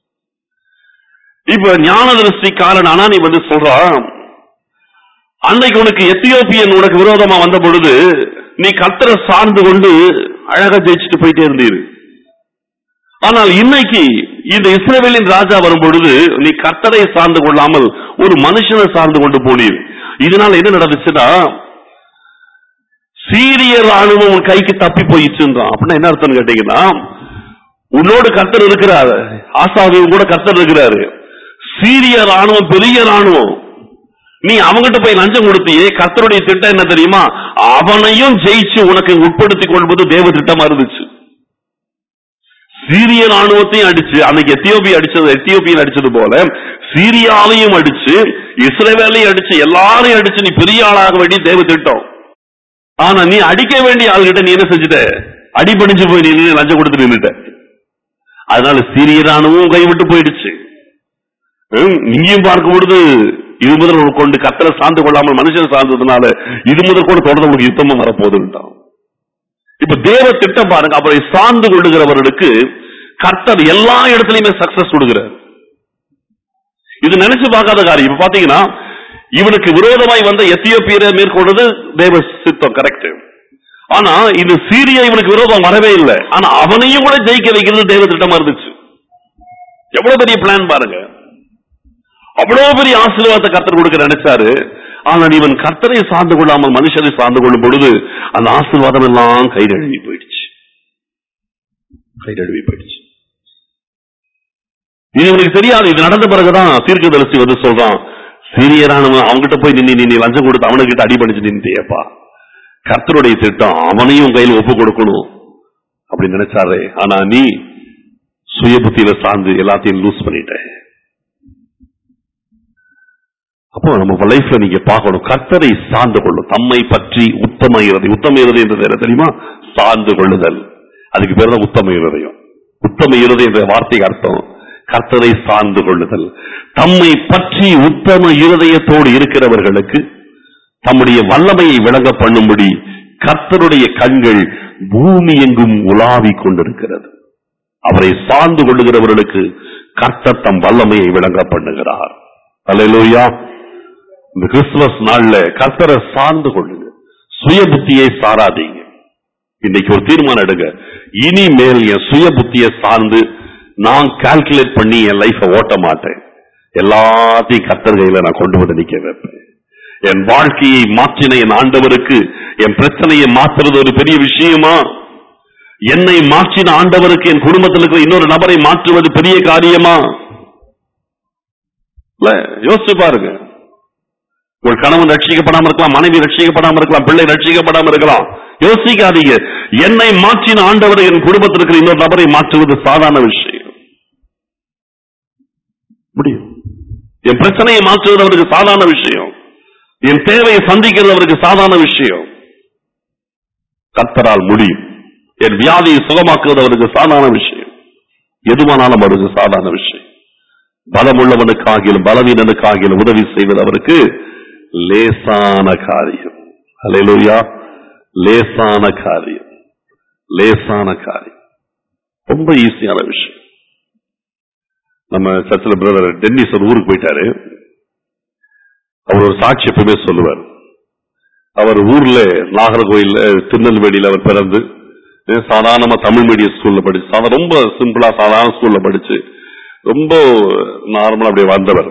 [SPEAKER 1] இப்ப ஞான திருஷ்டிக்காரன் ஆனா நீ வந்து சொல்றான் அன்னைக்கு உனக்கு எத்தியோப்பியன் உனக்கு விரோதமா வந்த பொழுது நீ கத்தரை சார்ந்து கொண்டு அழகா ஜெயிச்சுட்டு போயிட்டே இருந்தீர் ஆனால் இன்னைக்கு இந்த இஸ்ரவேலின் ராஜா வரும் பொழுது நீ கர்த்தரை சார்ந்து கொள்ளாமல் ஒரு மனுஷனை சார்ந்து கொண்டு போனீர் இதனால என்ன நடந்துச்சுன்னா சீரிய ராணுவம் உன் கைக்கு தப்பி போயிடுச்சுன்றான் அப்படின்னா என்ன அர்த்தம் கேட்டீங்கன்னா உன்னோடு கர்த்தர் இருக்கிறார் ஆசாவியும் கூட கர்த்தர் இருக்கிறாரு சீரிய ராணுவம் பெரிய ராணுவம் நீ அவங்கிட்ட போய் லஞ்சம் கொடுத்தியே கர்த்தருடைய திட்டம் என்ன தெரியுமா அவனையும் ஜெயிச்சு உனக்கு உட்படுத்தி கொள்வது தேவ திட்டமா இருந்துச்சு சீரிய ராணுவத்தையும் அடிச்சு அன்னைக்கு எத்தியோப்பியா அடிச்சது எத்தியோப்பியன் அடிச்சது போல சீரியாவையும் அடிச்சு இஸ்ரேவேலையும் அடிச்சு எல்லாரையும் அடிச்சு நீ பெரிய ஆளாக வேண்டிய தேவ திட்டம் ஆனா நீ அடிக்க வேண்டிய ஆள்கிட்ட நீ என்ன செஞ்சுட்ட அடிபணிஞ்சு போய் நீ நின்னு லஞ்சம் கொடுத்து நின்னுட்ட அதனால சிறிய ராணுவம் கைவிட்டு போயிடுச்சு ஹம், இங்கேயும் பார்க்கும் பொழுது இது முதல் கொண்டு கத்தரை சார்ந்து கொள்ளாமல் மனுஷன் சார்ந்ததுனால இது முதல் கூட தொடர்ந்து உங்களுக்கு யுத்தமும் வரப்போகுதுன்ட்டான் இப்ப தேவ திட்டம் பாருங்க அவரை சார்ந்து கொள்ளுகிறவர்களுக்கு கர்த்தர் எல்லா இடத்துலயுமே சக்சஸ் கொடுக்கிறார் இது நினைச்சு பார்க்காத காரியம் இப்ப பாத்தீங்கன்னா இவனுக்கு விரோதமாய் வந்த எத்தியோப்பியரை மேற்கொண்டது தேவ சித்தம் கரெக்ட் ஆனா இது சீரியா இவனுக்கு விரோதம் வரவே இல்லை ஆனா அவனையும் கூட ஜெயிக்க வைக்கிறது தேவ திட்டமா இருந்துச்சு எவ்வளவு பெரிய பிளான் பாருங்க அவ்வளவு பெரிய ஆசீர்வாதத்தை கர்த்தர் கொடுக்க நினைச்சாரு ஆனால் இவன் கர்த்தரை சார்ந்து கொள்ளாமல் மனுஷரை சார்ந்து கொள்ளும் பொழுது அந்த ஆசீர்வாதம் எல்லாம் கை நழுவி போயிடுச்சு கை நழுவி போயிடுச்சு இது இவனுக்கு தெரியாது இது நடந்த பிறகுதான் தீர்க்கதரிசி வந்து சொல்றான் சீரியரானவன் அவன்கிட்ட போய் நின்னு நீ லஞ்சம் கொடுத்து அவனுக்கிட்ட அடிபணிச்சு நின்றியப்பா கர்த்தருடைய திட்டம் அவனையும் கையில் ஒப்பு கொடுக்கணும் அப்படி நினைச்சாரு ஆனா நீ சுய புத்தியில சார்ந்து எல்லாத்தையும் லூஸ் பண்ணிட்ட அப்போ நம்ம லைஃப்ல நீங்க பார்க்கணும் கர்த்தரை சார்ந்து கொள்ளும் தம்மை பற்றி உத்தம இறுதி உத்தம இறுதி என்றது என்ன தெரியுமா சார்ந்து கொள்ளுதல் அதுக்கு பேர் தான் உத்தம இருதயம் உத்தம இறுதி என்ற வார்த்தைக்கு அர்த்தம் கர்த்தரை சார்ந்து கொள்ளுதல் தம்மை பற்றி உத்தம இருதயத்தோடு இருக்கிறவர்களுக்கு தம்முடைய வல்லமையை விளங்க பண்ணும்படி கர்த்தருடைய கண்கள் பூமி எங்கும் உலாவிக் கொண்டிருக்கிறது அவரை சார்ந்து கொள்ளுகிறவர்களுக்கு கர்த்தர் தம் வல்லமையை விளங்க பண்ணுகிறார் அல்லேலூயா இந்த கிறிஸ்துமஸ் நாள்ல கர்த்தரை சார்ந்து கொள்ளுங்க சுய புத்தியை சாராதீங்க இன்னைக்கு ஒரு தீர்மானம் எடுங்க இனிமேல் என் சுய புத்தியை சார்ந்து நான் கால்குலேட் பண்ணி என் லைஃபை ஓட்ட மாட்டேன் எல்லாத்தையும் கர்த்தர் கையில நான் கொண்டு வந்து நிக்க வைப்பேன் என் வாழ்க்கையை மாற்றின என் ஆண்டவருக்கு என் பிரச்சனையை மாற்றுறது ஒரு பெரிய விஷயமா என்னை மாற்றின ஆண்டவருக்கு என் குடும்பத்தில் இருக்கிற இன்னொரு நபரை மாற்றுவது பெரிய காரியமா இல்ல யோசிச்சு பாருங்க ஒரு கணவன் ரட்சிக்கப்படாம இருக்கலாம் மனைவி ரட்சிக்கப்படாம இருக்கலாம் பிள்ளை ரட்சிக்கப்படாம இருக்கலாம் யோசிக்காதீங்க என்னை மாற்றின ஆண்டவர் என் குடும்பத்தில் இருக்கிற இன்னொரு நபரை மாற்றுவது சாதாரண விஷயம் முடியும் என் பிரச்சனையை மாற்றுவது அவருக்கு சாதாரண விஷயம் என் தேவையை சந்திக்கிறது அவருக்கு சாதாரண விஷயம் கர்த்தரால் முடியும் என் வியாதியை சுகமாக்குவது அவருக்கு சாதாரண விஷயம் எதுவானாலும் அவருக்கு சாதாரண விஷயம் பலமுள்ளவனுக்காகிலும் பலவீனனுக்காகிலும் உதவி செய்வது அவருக்கு லேசான காரியம் அல்லேலூயா லேசான காரியம் லேசான காரியம் ரொம்ப ஈஸியான விஷயம் நம்ம சர்ச்சில் பிரதர் டென்னிஸ் ஒரு ஊருக்கு போயிட்டாரு அவர் ஒரு சாட்சி எப்பவுமே சொல்லுவார் அவர் ஊர்ல நாகர்கோயில் திருநெல்வேலியில அவர் பிறந்து அஹ் சாதாரணமா தமிழ் மீடியம் ஸ்கூல்ல படிச்சு சாதா- ரொம்ப சிம்பிளா சாதாரண ஸ்கூல்ல படிச்சு ரொம்ப நார்மலா அப்படியே வந்தவர்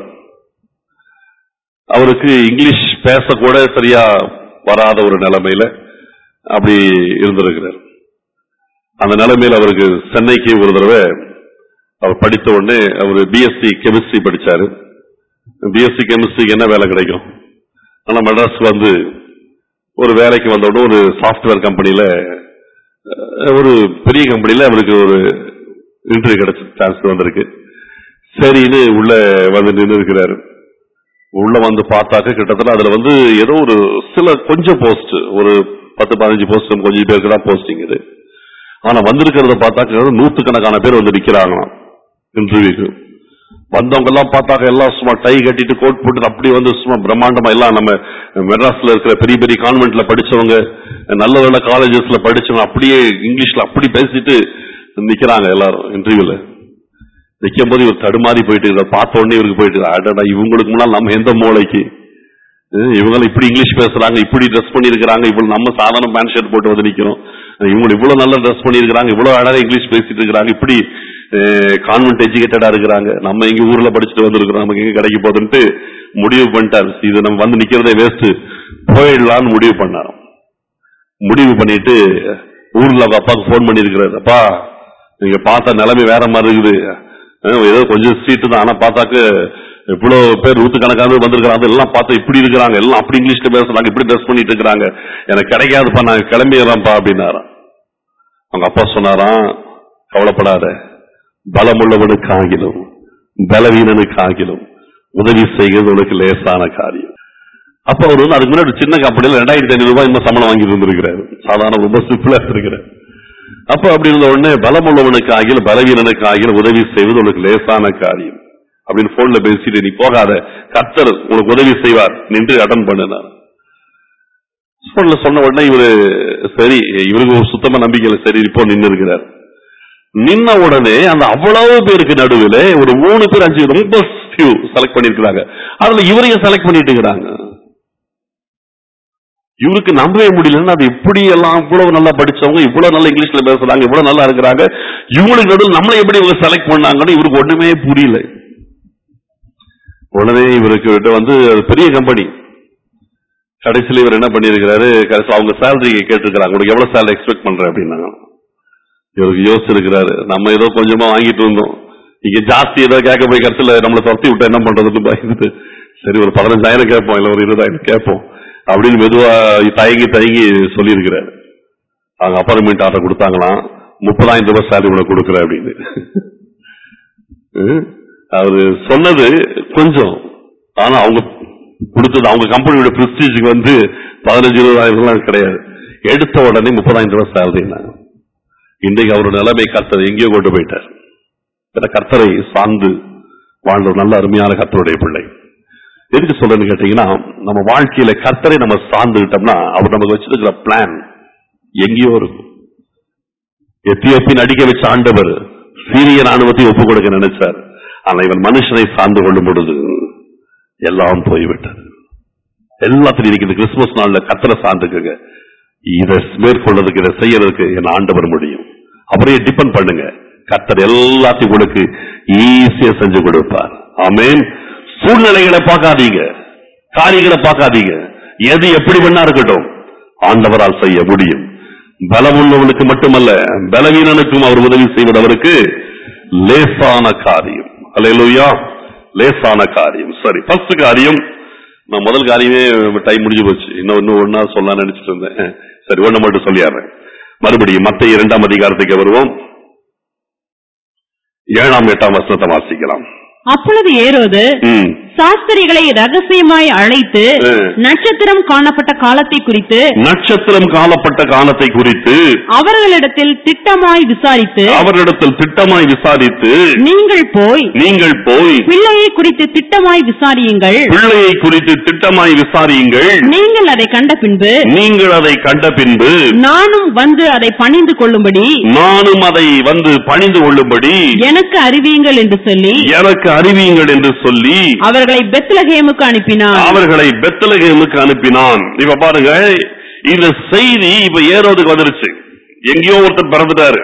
[SPEAKER 1] அவருக்கு இங்கிலீஷ் பேசக்கூட சரியா வராத ஒரு நிலைமையில அப்படி இருந்திருக்கிறார் அந்த நிலைமையில அவருக்கு சென்னைக்கு ஒரு தடவை அவர் படித்த உடனே அவர் பிஎஸ்சி கெமிஸ்ட்ரி படிச்சாரு பிஎஸ்சி கெமிஸ்ட்ரிக்கு என்ன வேலை கிடைக்கும் ஆனா மெட்ராஸ் வந்து ஒரு வேலைக்கு வந்த உடனே ஒரு சாஃப்ட்வேர் கம்பெனில அஹ், ஒரு பெரிய கம்பெனில அவருக்கு ஒரு இன்டர்வியூ கிடைச்ச சான்ஸ் வந்திருக்கு சரின்னு உள்ள வந்து நின்று இருக்கிறாரு உள்ள வந்து பார்த்தாக்க கிட்டத்தட்ட அதுல வந்து ஏதோ ஒரு சில கொஞ்சம் போஸ்ட் ஒரு பத்து பதினஞ்சு போஸ்ட் கொஞ்சம் பேருக்கு தான் போஸ்டிங் இது ஆனா வந்திருக்கிறத பார்த்தாக்க நூத்துக்கணக்கான பேர் வந்து நிக்கிறாங்களாம் இன்டர்வியூக்கு வந்தவங்க எல்லாம் பார்த்தாக்க எல்லாம் சும்மா டை கட்டிட்டு கோட் போட்டு அப்படி வந்து சும்மா பிரம்மாண்டமா எல்லாம் நம்ம மெட்ராஸ்ல இருக்கிற பெரிய பெரிய கான்வென்ட்ல படிச்சவங்க நல்ல நல்ல காலேஜஸ்ல படிச்சவங்க அப்படியே இங்கிலீஷ்ல அப்படி பேசிட்டு நிக்கிறாங்க எல்லாரும் இன்டர்வியூல நிக்கும் போது இவர் தடுமாறி போயிட்டு இதை பார்த்த உடனே இவருக்கு போயிட்டு அடடா இவங்களுக்கு முன்னால் நம்ம எந்த மூளைக்கு அஹ் இவங்க இப்படி இங்கிலீஷ் பேசுறாங்க இப்படி ட்ரெஸ் பண்ணிருக்கிறாங்க இவ்வளவு நம்ம சாதாரண பேண்ட் ஷர்ட் போட்டு வந்து நிக்கிறோம் அஹ் இவங்க இவ்வளவு நல்லா ட்ரெஸ் பண்ணிருக்கிறாங்க இவ்வளவு அழகா இங்கிலீஷ் பேசிட்டு இருக்கிறாங்க இப்படி கான்வென்ட் எஜுகேட்டடா இருக்கிறாங்க நம்ம இங்க ஊர்ல படிச்சுட்டு வந்திருக்கிறோம் நமக்கு எங்க கிடைக்க போகுதுன்ட்டு முடிவு பண்ணிட்டாரு இது நம்ம வந்து நிக்கிறதே வேஸ்ட் போயிடலாம்னு முடிவு பண்ணாரு முடிவு பண்ணிட்டு ஊர்ல அவங்க அப்பாவுக்கு போன் பண்ணிருக்கிறாரு அப்பா நீங்க பார்த்த நிலைமை வேற மாதிரி இருக்குது அஹ் ஏதோ கொஞ்சம் சீட்டு தான் ஆனா பார்த்தாக்க இவ்வளவு பேர் நூத்துக்கணக்கான வந்திருக்கிறாங்க எல்லாம் பார்த்தா இப்படி இருக்கிறாங்க எல்லாம் அப்படி இங்கிலீஷ்ல பேசுறாங்க இப்படி ட்ரெஸ் பண்ணிட்டு இருக்கிறாங்க எனக்கு கிடைக்காதுப்பா நான் கிளம்பிடுறேன்ப்பா அப்படின்னாராம் அவங்க அப்பா சொன்னாராம் கவலைப்படாத பலமுள்ளவனுக்கு ஆகிலும் பலவீனனுக்கு ஆகிலும் உதவி செய்கிறது உனக்கு லேசான காரியம் அப்ப அவர் வந்து அதுக்கு முன்னாடி ஒரு சின்ன கம்பெனில ரெண்டாயிரத்தி ஐநூறு ரூபாய் இன்னும் சம்பளம் வாங்கி இருந்திருக்கிறாரு சாதாரண ரொம்ப சிம்பிளா இருக்கிறார் அப்ப அப்படி இருந்த உடனே பலமுள்ளவனுக்கு ஆகிய பலவீனனுக்கு ஆகிய உதவி செய்வது உனக்கு லேசான காரியம் அப்படின்னு போன்ல பேசிட்டு நீ போகாத கர்த்தர் உனக்கு உதவி செய்வார் நின்று அட்டன் பண்ணினார் போன்ல சொன்ன உடனே இவரு சரி இவருக்கு ஒரு சுத்தமா நம்பிக்கையில சரி இப்போ நின்று இருக்கிறார் நின்ன உடனே அந்த அவ்வளவு பேருக்கு நடுவில் ஒரு மூணு பேர் அஞ்சு ரொம்ப few செலக்ட் பண்ணிருக்கிறாங்க அதுல இவரையும் செலக்ட் பண்ணிட்டு இருக்கிறாங்க இவருக்கு நம்பவே முடியலன்னா அது எப்படி எல்லாம் இவ்வளவு நல்லா படிச்சவங்க இவ்வளவு நல்லா இங்கிலீஷ்ல பேசுறாங்க இவ்வளவு நல்லா இருக்கிறாங்க இவங்களுக்கு நடுவில் நம்மளை எப்படி இவங்க செலக்ட் பண்ணாங்கன்னு இவருக்கு ஒண்ணுமே புரியல உடனே இவருக்கு கிட்ட வந்து அது பெரிய கம்பெனி கடைசியில் இவர் என்ன பண்ணிருக்கிறாரு கடைசி அவங்க சேலரி கேட்டிருக்கிறாங்க உங்களுக்கு எவ்வளவு சேலரி எக்ஸ்பெக்ட் பண்றேன் அப்படின்னாங்க இவருக்கு யோசிச்சிருக்கிறாரு நம்ம ஏதோ கொஞ்சமா வாங்கிட்டு இருந்தோம் இங்க ஜாஸ்தி ஏதோ கேட்க போய் கடைசியில் நம்மளை துரத்தி விட்டு என்ன பண்றதுன்னு பயந்துட்டு சரி ஒரு பதினஞ்சாயிரம் கேட்போம் இல்ல ஒரு இருபதாயிரம் கேட்போம் அப்படின்னு மெதுவா தயங்கி தயங்கி சொல்லியிருக்கிறாரு அவங்க அப்பார்ட்மெண்ட் ஆர்டர் கொடுத்தாங்களாம் முப்பதாயிரம் ரூபாய் சேலரி உனக்கு கொடுக்குறேன் அப்படின்னு ம்? அவரு சொன்னது கொஞ்சம் ஆனா அவங்க கொடுத்தது அவங்க கம்பெனியோட பிரஸ்டீஜுக்கு வந்து பதினஞ்சு இருபதாயிரம் எல்லாம் கிடையாது எடுத்த உடனே முப்பதாயிரம் ரூபாய் சேலரினாங்க இன்றைக்கு அவரோட நிலைமை கர்த்தர் எங்கேயோ கொண்டு போயிட்டார் இந்த கர்த்தரை சார்ந்து வாழ்ந்த ஒரு நல்ல அருமையான கர்த்தருடைய பிள்ளை எதுக்கு சொல்றேன்னு கேட்டீங்கன்னா நம்ம வாழ்க்கையில கர்த்தரை நம்ம சார்ந்துகிட்டோம்னா அவர் நமக்கு வச்சிருக்கிற பிளான் எங்கேயோ இருக்கும் எத்தியோப்பின் அடிக்க வச்ச ஆண்டவர் சீரிய ராணுவத்தை ஒப்பு கொடுக்க நினைச்சார் ஆனா இவன் மனுஷனை சார்ந்து கொள்ளும் பொழுது எல்லாம் போய்விட்டது எல்லாத்திலும் இன்னைக்கு இந்த கிறிஸ்துமஸ் நாள்ல கர்த்தரை சார்ந்துக்குங்க இதை மேற்கொள்றதுக்கு இதை செய்யறதுக்கு என் ஆண்டவர் முடியும் அவரையே டிபெண்ட் பண்ணுங்க கர்த்தர் எல்லாத்தையும் கொடுக்கு ஈஸியா செஞ்சு கொடுப்பார் ஆமென் சூழ்நிலைகளை பார்க்காதீங்க காரியங்களை பார்க்காதீங்க எது எப்படி வேணா இருக்கட்டும் ஆண்டவரால் செய்ய முடியும் பலமுள்ளவனுக்கு மட்டுமல்ல பலவீனனுக்கும் அவர் உதவி செய்வது அவருக்கு லேசான காரியம் அல்லேலூயா லேசான காரியம் சரி ஃபர்ஸ்ட் காரியம் நான் முதல் காரியமே டைம் முடிஞ்சு போச்சு இன்னும் இன்னும் ஒன்னா சொல்லலாம் நினைச்சிட்டு இருந்தேன் சரி ஒண்ணு மட்டும் சொல்லிடுறேன் மறுபடியும் மத்த இரண்டாம் அதிகாரத்துக்கு வருவோம் ஏழாம் எட்டாம் வசனத்தை வாசிக்கலாம்
[SPEAKER 2] அப்பொழுது ஏரோது
[SPEAKER 1] ம்.
[SPEAKER 2] சாஸ்திரிகளை ரகசியமாய் அழைத்து
[SPEAKER 1] ம்.
[SPEAKER 2] நட்சத்திரம் காணப்பட்ட காலத்தை குறித்து
[SPEAKER 1] நட்சத்திரம் காலப்பட்ட காலத்தை குறித்து
[SPEAKER 2] அவர்களிடத்தில் திட்டமாய் விசாரித்து
[SPEAKER 1] அவரிடத்தில் திட்டமாய் விசாரித்து
[SPEAKER 2] நீங்கள் போய்
[SPEAKER 1] நீங்கள் போய்
[SPEAKER 2] பிள்ளையை குறித்து திட்டமாய் விசாரியுங்கள்
[SPEAKER 1] பிள்ளையை குறித்து திட்டமாய் விசாரியுங்கள்
[SPEAKER 2] நீங்கள் அதை கண்ட பின்பு
[SPEAKER 1] நீங்கள் அதை கண்ட பின்பு
[SPEAKER 2] நானும் வந்து அதை பணிந்து கொள்ளும்படி
[SPEAKER 1] நானும் அதை வந்து பணிந்து கொள்ளும்படி
[SPEAKER 2] எனக்கு அறிவியுங்கள் என்று சொல்லி
[SPEAKER 1] எனக்கு அறிவியுங்கள் என்று சொல்லி
[SPEAKER 2] அவர்களை பெத்லகேமுக்கு அனுப்பினார்
[SPEAKER 1] அவர்களை பெத்தலகேமுக்கு அனுப்பினான் இப்ப பாருங்க இந்த செய்தி இப்ப ஏரோதுக்கு வந்துருச்சு எங்கேயோ ஒருத்தர் பிறந்துட்டாரு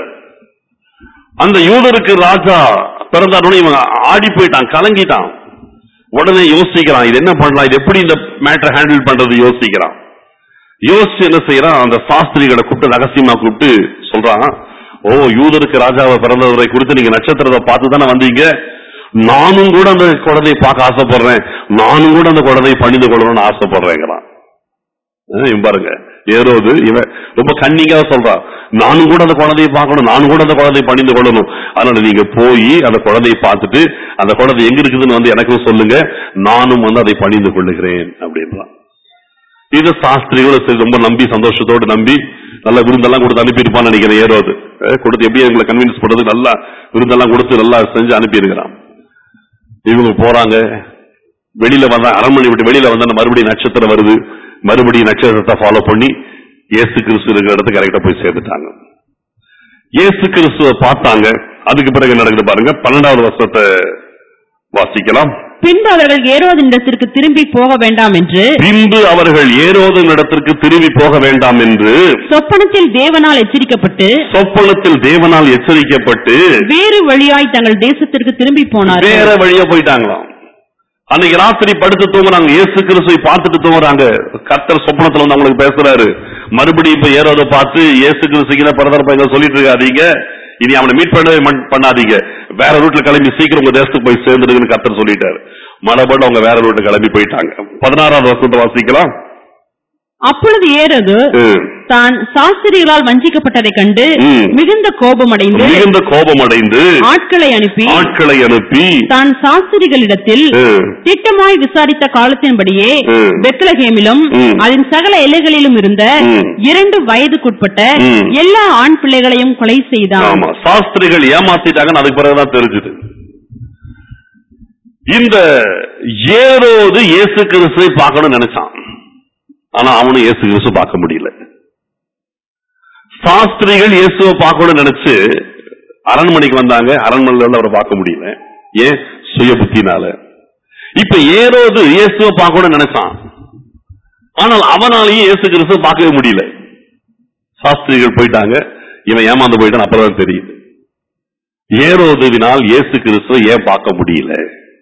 [SPEAKER 1] அந்த யூதருக்கு ராஜா பிறந்தாருன்னு இவன் ஆடி போயிட்டான் கலங்கிட்டான் உடனே யோசிக்கிறான் இது என்ன பண்ணலாம் இது எப்படி இந்த மேட்டர் ஹேண்டில் பண்றது யோசிக்கிறான் யோசிச்சு என்ன செய்யறான் அந்த சாஸ்திரிகளை கூப்பிட்டு ரகசியமா கூப்பிட்டு சொல்றான் ஓ யூதருக்கு ராஜாவை பிறந்தவரை குறித்து நீங்க நட்சத்திரத்தை பார்த்து தானே வந்தீங்க நானும் கூட அந்த குழந்தையை பார்க்க ஆசைப்படுறேன் நானும் கூட அந்த குழந்தையை பணிந்து கொள்ளணும்னு ஆசைப்படுறேங்கிறான் அஹ் இவன் பாருங்க ஏரோது இவன் ரொம்ப கண்ணிங்கா சொல்றான் நானும் கூட அந்த குழந்தையை பார்க்கணும் நானும் கூட அந்த குழந்தையை பணிந்து கொள்ளணும் அதனால நீங்க போய் அந்த குழந்தையை பார்த்துட்டு அந்த குழந்தை எங்க இருக்குதுன்னு வந்து எனக்கும் சொல்லுங்க நானும் வந்து அதை பணிந்து கொள்ளுகிறேன் அப்படின்றான் இது சாஸ்திரிகளும் சரி ரொம்ப நம்பி சந்தோஷத்தோடு நம்பி நல்ல விருந்தெல்லாம் கொடுத்து அனுப்பியிருப்பான்னு நினைக்கிறேன் ஏரோது அஹ் கொடுத்து எப்படி எங்களை கன்வின்ஸ் பண்றதுக்கு நல்லா விருந்தெல்லாம் கொடுத்து நல்லா செஞ்சு அனுப்பியிருக்கிறான் இவங்க போறாங்க வெளியில வந்தா அரண்மனை விட்டு வெளியில வந்தா மறுபடியும் நட்சத்திரம் வருது மறுபடியும் நட்சத்திரத்தை ஃபாலோ பண்ணி இயேசு கிறிஸ்து இருக்கிற இடத்துக்கு கரெக்டா போய் சேர்ந்துட்டாங்க இயேசு கிறிஸ்துவ பார்த்தாங்க அதுக்கு பிறகு என்ன நடக்குது பாருங்க பன்னெண்டாவது வருஷத்தை வாசிக்கலாம்
[SPEAKER 2] பின்பு அவர்கள் ஏரோதினிடத்திற்கு திரும்பி போக வேண்டாம் என்று
[SPEAKER 1] பின்பு அவர்கள் ஏரோதும் இடத்திற்கு திரும்பி போக வேண்டாம் என்று
[SPEAKER 2] சொப்பனத்தில் தேவனால் எச்சரிக்கப்பட்டு
[SPEAKER 1] சொப்பனத்தில் தேவனால் எச்சரிக்கப்பட்டு
[SPEAKER 2] வேறு வழியாய் தங்கள் தேசத்திற்கு திரும்பி
[SPEAKER 1] வேற
[SPEAKER 2] போனார்கள்
[SPEAKER 1] வழியா போயிட்டாங்களாம் அன்னைக்கு ராத்திரி படுத்து தூங்குறாங்க இயேசு கிறிஸ்துவை பார்த்துட்டு தூங்குறாங்க கர்த்தர் சொப்பனத்துல வந்து அவங்களுக்கு பேசுறாரு மறுபடியும் இப்ப ஏறோத பார்த்து இயேசு கிறிஸ்துக்கு பிரதர் பையன் சொல்லிட்டு இருக்காதீங்க இனி அவனை மீட் பண்ணவே மன்- பண்ணாதீங்க வேற ரூட்ல கிளம்பி சீக்கிரம் உங்க தேசத்துக்கு போய் சேர்ந்துடுங்கன்னு கர்த்தர் சொல்லிட்டாரு மறுபடியும் அவங்க வேற ரூட்டு கிளம்பி போயிட்டாங்க பதினாறாவது வருஷத்தை வாசிக்கலாம்
[SPEAKER 2] அப்பொழுது ஏறது
[SPEAKER 1] ம்.
[SPEAKER 2] தான் சாஸ்திரிகளால் வஞ்சிக்கப்பட்டதைக் கண்டு
[SPEAKER 1] ம்.
[SPEAKER 2] மிகுந்த கோபமடைந்து
[SPEAKER 1] மிகுந்த கோபமடைந்து
[SPEAKER 2] ஆட்களை அனுப்பி
[SPEAKER 1] ஆட்களை அனுப்பி
[SPEAKER 2] தான் சாஸ்திரிகளிடத்தில்
[SPEAKER 1] ம்,
[SPEAKER 2] திட்டமாய் விசாரித்த காலத்தின்படியே
[SPEAKER 1] ம்.
[SPEAKER 2] பெத்லகேமிலும்
[SPEAKER 1] ம்.
[SPEAKER 2] அதன் சகல எல்லைகளிலும் இருந்த
[SPEAKER 1] ம்.
[SPEAKER 2] இரண்டு வயதுக்குட்பட்ட
[SPEAKER 1] ம்.
[SPEAKER 2] எல்லா ஆண் பிள்ளைகளையும் கொலை செய்தான்
[SPEAKER 1] ஆமா சாஸ்திரிகள் ஏமாத்திட்டாங்கன்னு அதுக்கு பிறகுதான் தெரிஞ்சது இந்த ஏரோது இயேசு கிறிஸ்துவை பார்க்கணும்னு நினைச்சான் ஆனா அவனும் இயேசு கிறிஸ்து பார்க்க முடியல சாஸ்திரிகள் இயேசுவை பார்க்கணும்னு நினைச்சு அரண்மனைக்கு வந்தாங்க அரண்மனையில இருந்து அவரை பார்க்க முடியல ஏன் சுய புத்தினால இப்ப ஏரோது இயேசுவை பார்க்கணும்னு நினைச்சான் ஆனால் அவனாலேயே இயேசு கிறிஸ்துவை பார்க்கவே முடியல சாஸ்திரிகள் போயிட்டாங்க இவன் ஏமாந்து போயிட்டான் அப்புறம் தெரியுது ஏரோதுவினால் இயேசு கிறிஸ்துவை ஏன் பார்க்க முடியல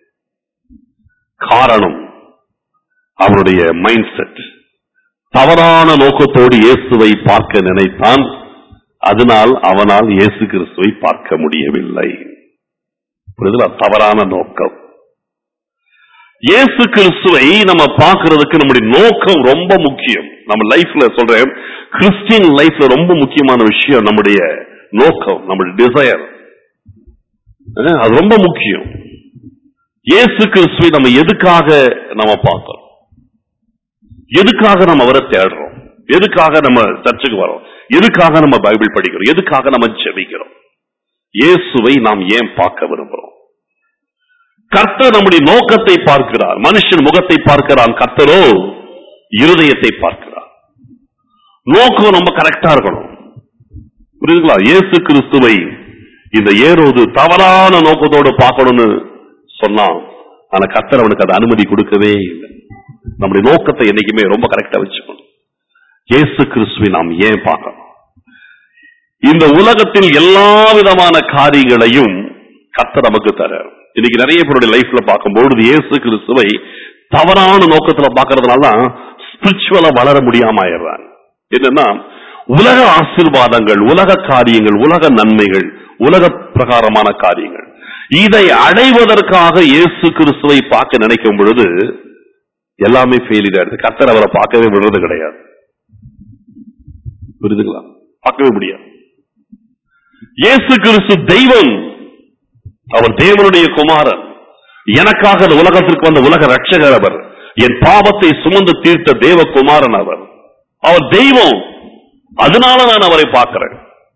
[SPEAKER 1] காரணம் அவருடைய மைண்ட் செட் தவறான நோக்கத்தோடு இயேசுவை பார்க்க நினைத்தான் அதனால் அவனால் இயேசு கிறிஸ்துவை பார்க்க முடியவில்லை புரியுதுல தவறான நோக்கம் இயேசு கிறிஸ்துவை நம்ம பார்க்கிறதுக்கு நம்முடைய நோக்கம் ரொம்ப முக்கியம் நம்ம லைஃப்ல சொல்றேன் கிறிஸ்டியன் லைஃப்ல ரொம்ப முக்கியமான விஷயம் நம்முடைய நோக்கம் நம்முடைய டிசையர் அது ரொம்ப முக்கியம் இயேசு கிறிஸ்துவை நம்ம எதுக்காக நம்ம பார்க்கிறோம் எதுக்காக நம்ம அவரை தேடுறோம் எதுக்காக நம்ம சர்ச்சுக்கு வரோம் எதுக்காக நம்ம பைபிள் படிக்கிறோம் எதுக்காக நம்ம ஜெபிக்கிறோம் இயேசுவை நாம் ஏன் பார்க்க விரும்புறோம் கர்த்தர் நம்முடைய நோக்கத்தை பார்க்கிறார் மனுஷன் முகத்தை பார்க்கிறான் கர்த்தரோ இருதயத்தை பார்க்கிறார் நோக்கம் ரொம்ப கரெக்டா இருக்கணும் புரியுதுங்களா இயேசு கிறிஸ்துவை இந்த ஏரோது தவறான நோக்கத்தோடு பார்க்கணும்னு சொன்னான் ஆனா கர்த்தர் அவனுக்கு அது அனுமதி கொடுக்கவே இல்லை நம்முடைய நோக்கத்தை என்னைக்குமே ரொம்ப கரெக்டா வச்சுக்கணும் இயேசு கிறிஸ்துவை நாம் ஏன் பார்க்கணும் இந்த உலகத்தில் எல்லா விதமான காரியங்களையும் கர்த்தர் நமக்கு தர இன்னைக்கு நிறைய பேருடைய லைஃப்ல பார்க்கும்பொழுது இயேசு கிறிஸ்துவை தவறான நோக்கத்துல பார்க்கறதுனால தான் ஸ்பிரிச்சுவலா வளர முடியாம ஆயிடுறாங்க என்னன்னா உலக ஆசீர்வாதங்கள் உலக காரியங்கள் உலக நன்மைகள் உலக பிரகாரமான காரியங்கள் இதை அடைவதற்காக இயேசு கிறிஸ்துவை பார்க்க நினைக்கும் பொழுது எல்லாமே ஃபெயிலியர் ஆயிடுது கர்த்தர் அவரை பார்க்கவே விடுறது கிடையாது புரியுதுங்களா பார்க்கவே முடியாது இயேசு கிறிஸ்து தெய்வம் அவர் தேவனுடைய குமாரன் எனக்காக இந்த உலகத்திற்கு வந்த உலக ரட்சகர் அவர் என் பாவத்தை சுமந்து தீர்த்த தேவ குமாரன் அவர் அவர் தெய்வம் அதனால நான் அவரை பார்க்கிறேன்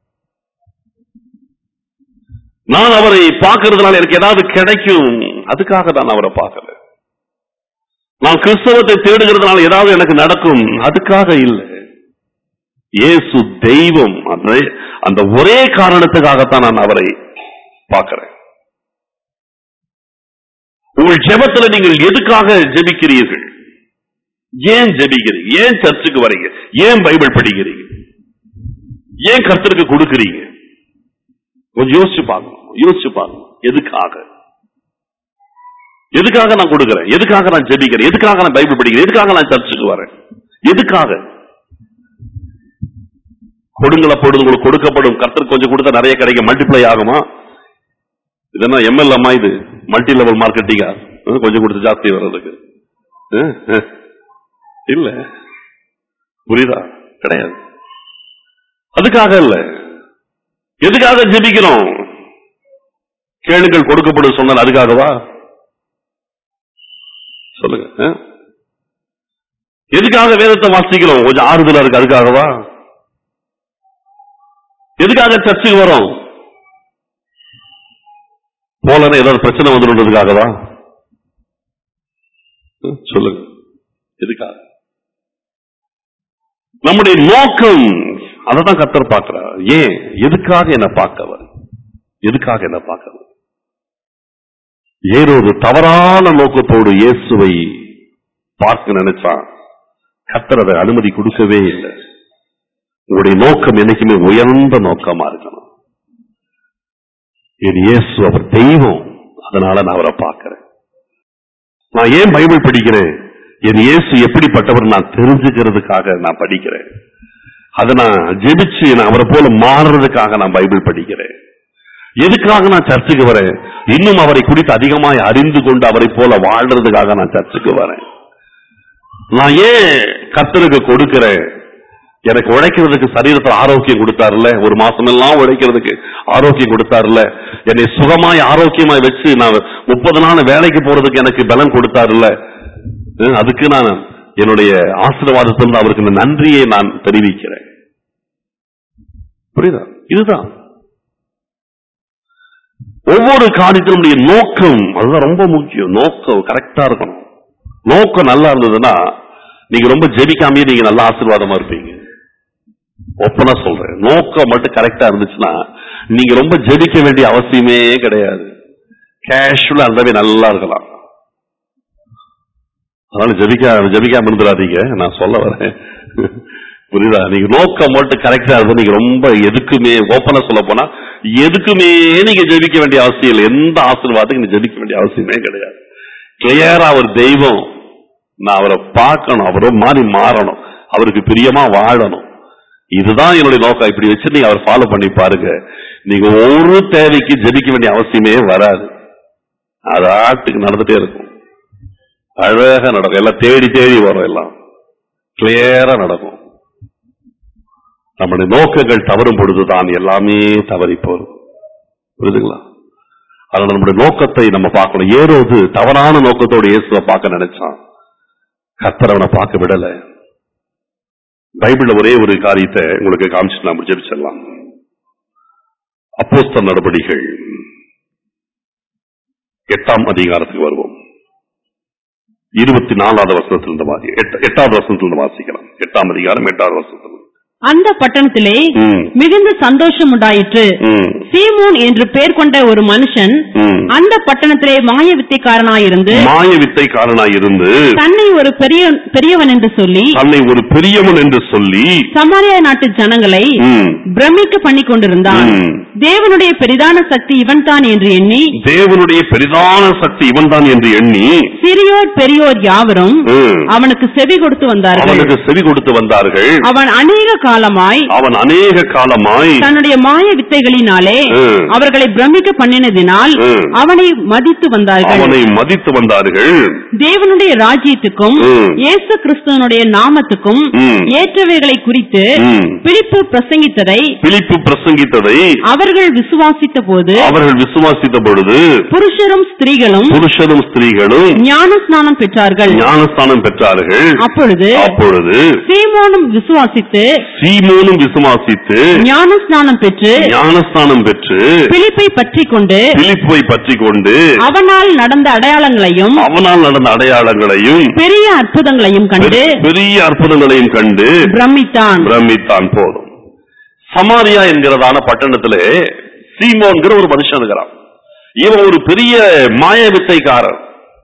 [SPEAKER 1] நான் அவரை பார்க்கறதுனால எனக்கு ஏதாவது கிடைக்கும் அதுக்காக தான் அவரை பார்க்கல நான் கிறிஸ்தவத்தை தேடுகிறதுனால ஏதாவது எனக்கு நடக்கும் அதுக்காக இல்லை இயேசு தெய்வம் அந்த அந்த ஒரே காரணத்துக்காகத்தான் நான் அவரை பார்க்கிறேன் உங்கள் ஜெபத்துல நீங்கள் எதுக்காக ஜெபிக்கிறீர்கள் ஏன் ஜெபிக்கிறீங்க ஏன் சர்ச்சுக்கு வரீங்க ஏன் பைபிள் படிக்கிறீங்க ஏன் கர்த்தருக்கு கொடுக்கிறீங்க கொஞ்சம் யோசிச்சு பார்க்கணும் யோசிச்சு பார்க்கணும் எதுக்காக எதுக்காக நான் கொடுக்கிறேன் எதுக்காக நான் ஜெபிக்கிறேன் எதுக்காக நான் பைபிள் படிக்கிறேன் எதுக்காக நான் சர்ச்சுக்கு வரேன் எதுக்காக கொடுங்கள பொழுது உங்களுக்கு கொடுக்கப்படும் கர்த்தர் கொஞ்சம் கொடுத்தா நிறைய கிடைக்கும் மல்டிப்ளை ஆகுமா இது என்ன எம்எல் அம்மா இது மல்டி லெவல் மார்க்கெட்டிங்கா அஹ், கொஞ்சம் கொடுத்து ஜாஸ்தி வர்றதுக்கு அஹ், அஹ். இல்ல புரியுதா கிடையாது அதுக்காக இல்ல எதுக்காக ஜெபிக்கிறோம் கேளுங்கள் கொடுக்கப்படும் சொன்னால் அதுக்காகவா சொல்லுங்க அஹ்? எதுக்காக வேதத்தை வாசிக்கிறோம் கொஞ்சம் ஆறுதலா இருக்கு அதுக்காகவா எதுக்காக சர்ச்சுக்கு வரோம் போலன்னா ஏதாவது பிரச்சனை வந்துடுறதுக்காகவா ம், சொல்லுங்க எதுக்காக நம்முடைய நோக்கம் அதை தான் கத்தர் பார்க்கிறார் ஏன் எதுக்காக என்ன பார்க்கவர் எதுக்காக என்ன பார்க்கவர் ஏறொரு தவறான நோக்கத்தோடு இயேசுவை பார்க்க நினைச்சான் கத்தர் அதை அனுமதி கொடுக்கவே இல்லை உங்களுடைய நோக்கம் என்னைக்குமே உயர்ந்த நோக்கமா இருக்கணும் என் இயேசு அவர் தெய்வம் அதனால நான் அவரை பார்க்கிறேன் நான் ஏன் பைபிள் படிக்கிறேன் என் இயேசு எப்படிப்பட்டவர் நான் தெரிஞ்சுக்கிறதுக்காக நான் படிக்கிறேன் அதை நான் ஜெபிச்சு நான் அவரை போல மாறுறதுக்காக நான் பைபிள் படிக்கிறேன் எதுக்காக நான் சர்ச்சுக்கு வரேன் இன்னும் அவரை குறித்து அதிகமாய் அறிந்து கொண்டு அவரை போல வாழ்றதுக்காக நான் சர்ச்சுக்கு வரேன் நான் ஏன் கர்த்தருக்கு கொடுக்கிறேன் எனக்கு உழைக்கிறதுக்கு சரீரத்துல ஆரோக்கியம் கொடுத்தாருல்ல ஒரு மாசம் எல்லாம் உழைக்கிறதுக்கு ஆரோக்கியம் கொடுத்தாருல்ல என்னை சுகமாய் ஆரோக்கியமாய் வச்சு நான் முப்பது நாள் வேலைக்கு போறதுக்கு எனக்கு பலன் கொடுத்தாருல்ல அஹ் அதுக்கு நான் என்னுடைய ஆசீர்வாதத்திலிருந்து அவருக்கு இந்த நன்றியை நான் தெரிவிக்கிறேன் புரியுதா இதுதான் ஒவ்வொரு காரியத்திலும் நம்முடைய நோக்கம் அதுதான் ரொம்ப முக்கியம் நோக்கம் கரெக்டா இருக்கணும் நோக்கம் நல்லா இருந்ததுன்னா நீங்க ரொம்ப ஜெபிக்காமயே நீங்க நல்ல ஆசீர்வாதமா இருப்பீங்க ஒப்பனா சொல்றேன் நோக்கம் மட்டும் கரெக்டா இருந்துச்சுன்னா நீங்க ரொம்ப ஜெபிக்க வேண்டிய அவசியமே கிடையாது கேஷுவலா இருந்தாவே நல்லா இருக்கலாம் அதனால ஜெபிக்க ஜெபிக்காம இருந்துடாதீங்க நான் சொல்ல வரேன் புரியுதா நீங்க நோக்கம் மட்டும் கரெக்டா இருக்கும் நீங்க ரொம்ப எதுக்குமே ஓப்பனா சொல்ல போனா எதுக்குமே நீங்க ஜெபிக்க வேண்டிய அவசியம் இல்லை எந்த ஆசீர்வாதத்துக்கு நீங்க ஜெபிக்க வேண்டிய அவசியமே கிடையாது கிளியரா அவர் தெய்வம் நான் அவரை பார்க்கணும் அவரை மாதிரி மாறணும் அவருக்கு பிரியமா வாழணும் இதுதான் என்னுடைய நோக்கம் இப்படி வச்சு நீங்க அவர் ஃபாலோ பண்ணி பாருங்க நீங்க ஒரு தேவைக்கு ஜெபிக்க வேண்டிய அவசியமே வராது அது ஆட்டுக்கு நடந்துட்டே இருக்கும் அழகா நடக்கும் எல்லாம் தேடி தேடி வரும் எல்லாம் கிளியரா நடக்கும் நம்முடைய நோக்கங்கள் தவறும் பொழுதுதான் எல்லாமே தவறி போகும் புரியுதுங்களா அதனால நம்முடைய நோக்கத்தை நம்ம பார்க்கணும் ஏறோது தவறான நோக்கத்தோடு இயேசுவை பார்க்க நினைச்சான் கர்த்தர் அவனை பார்க்க விடல பைபிள்ல ஒரே ஒரு காரியத்தை உங்களுக்கு காமிச்சிட்டு நான் ஜெபிச்சிடலாம் அப்போஸ்தல நடபடிகள் எட்டாம் அதிகாரத்துக்கு வருவோம் இருபத்தி நாலாவது வசனத்திலிருந்து வாசி எட்ட- எட்டாவது வசனத்திலிருந்து வாசிக்கலாம் எட்டாம் அதிகாரம் எட்டாவது வசனத்தில்
[SPEAKER 2] அந்த பட்டணத்திலே
[SPEAKER 1] ம்,
[SPEAKER 2] மிகுந்த சந்தோஷம் உண்டாயிற்று
[SPEAKER 1] ம்,
[SPEAKER 2] சீமோன் என்று பெயர் கொண்ட ஒரு மனுஷன்
[SPEAKER 1] ம்.
[SPEAKER 2] அந்த பட்டணத்திலே மாய வித்தைக்காரனாயிருந்து
[SPEAKER 1] மாய வித்தைக்காரனாய் இருந்து
[SPEAKER 2] தன்னை ஒரு பெரிய பெரியவன் என்று சொல்லி
[SPEAKER 1] தன்னை ஒரு பெரியவன் என்று சொல்லி
[SPEAKER 2] சமாரியா நாட்டு ஜனங்களை
[SPEAKER 1] ம்,
[SPEAKER 2] பிரமிக்க பண்ணி கொண்டிருந்தான்
[SPEAKER 1] ம்.
[SPEAKER 2] தேவனுடைய பெரிதான சக்தி இவன்தான் என்று எண்ணி
[SPEAKER 1] தேவனுடைய பெரிதான சக்தி இவன்தான் என்று எண்ணி
[SPEAKER 2] சிறியோர் பெரியோர் யாவரும்
[SPEAKER 1] ம்,
[SPEAKER 2] அவனுக்கு செவி கொடுத்து வந்தார்கள்
[SPEAKER 1] அவனுக்கு செவி கொடுத்து வந்தார்கள்
[SPEAKER 2] அவன் அநேக காலமாய்
[SPEAKER 1] அவன் அநேக காலமாய்
[SPEAKER 2] தன்னுடைய மாய வித்தைகளினாலே
[SPEAKER 1] ம்.
[SPEAKER 2] அவர்களை பிரமிக்க பண்ணினதினால்
[SPEAKER 1] ம்.
[SPEAKER 2] அவனை மதித்து வந்தார்கள்
[SPEAKER 1] அவனை மதித்து வந்தார்கள்
[SPEAKER 2] தேவனுடைய ராஜ்யத்துக்கும்
[SPEAKER 1] ம்.
[SPEAKER 2] இயேசு கிறிஸ்துவனுடைய நாமத்துக்கும்
[SPEAKER 1] ம்.
[SPEAKER 2] ஏற்றவைகளை குறித்து
[SPEAKER 1] ம்.
[SPEAKER 2] பிலிப்பு பிரசங்கித்ததை
[SPEAKER 1] பிலிப்பு பிரசங்கித்ததை
[SPEAKER 2] அவர்கள் விசுவாசித்த போது
[SPEAKER 1] அவர்கள் விசுவாசித்த பொழுது
[SPEAKER 2] புருஷரும் ஸ்திரீகளும்
[SPEAKER 1] புருஷரும் ஸ்திரீகளும்
[SPEAKER 2] ஞான ஸ்நானம் பெற்றார்கள்
[SPEAKER 1] ஞானஸ்தானம் பெற்றார்கள்
[SPEAKER 2] அப்பொழுது
[SPEAKER 1] அப்பொழுது
[SPEAKER 2] சீமோனும் விசுவாசித்து
[SPEAKER 1] சீமோனும் விசுவாசித்து
[SPEAKER 2] ஞான ஸ்நானம் பெற்று
[SPEAKER 1] ஞானஸ்தானம் பெற்று
[SPEAKER 2] பிலிப்பை பற்றி கொண்டு
[SPEAKER 1] பிலிப்பை பற்றி கொண்டு
[SPEAKER 2] அவனால் நடந்த அடையாளங்களையும்
[SPEAKER 1] அவனால் நடந்த அடையாளங்களையும்
[SPEAKER 2] பெரிய அற்புதங்களையும் கண்டு
[SPEAKER 1] பெ- பெரிய அற்புதங்களையும் கண்டு
[SPEAKER 2] பிரமித்தான்
[SPEAKER 1] பிரமித்தான் போதும் சமாரியா என்கிறதான பட்டணத்திலே சீமோன்கிற ஒரு மனுஷன் இருக்கிறான் இவன் ஒரு பெரிய மாய வித்தைக்காரன்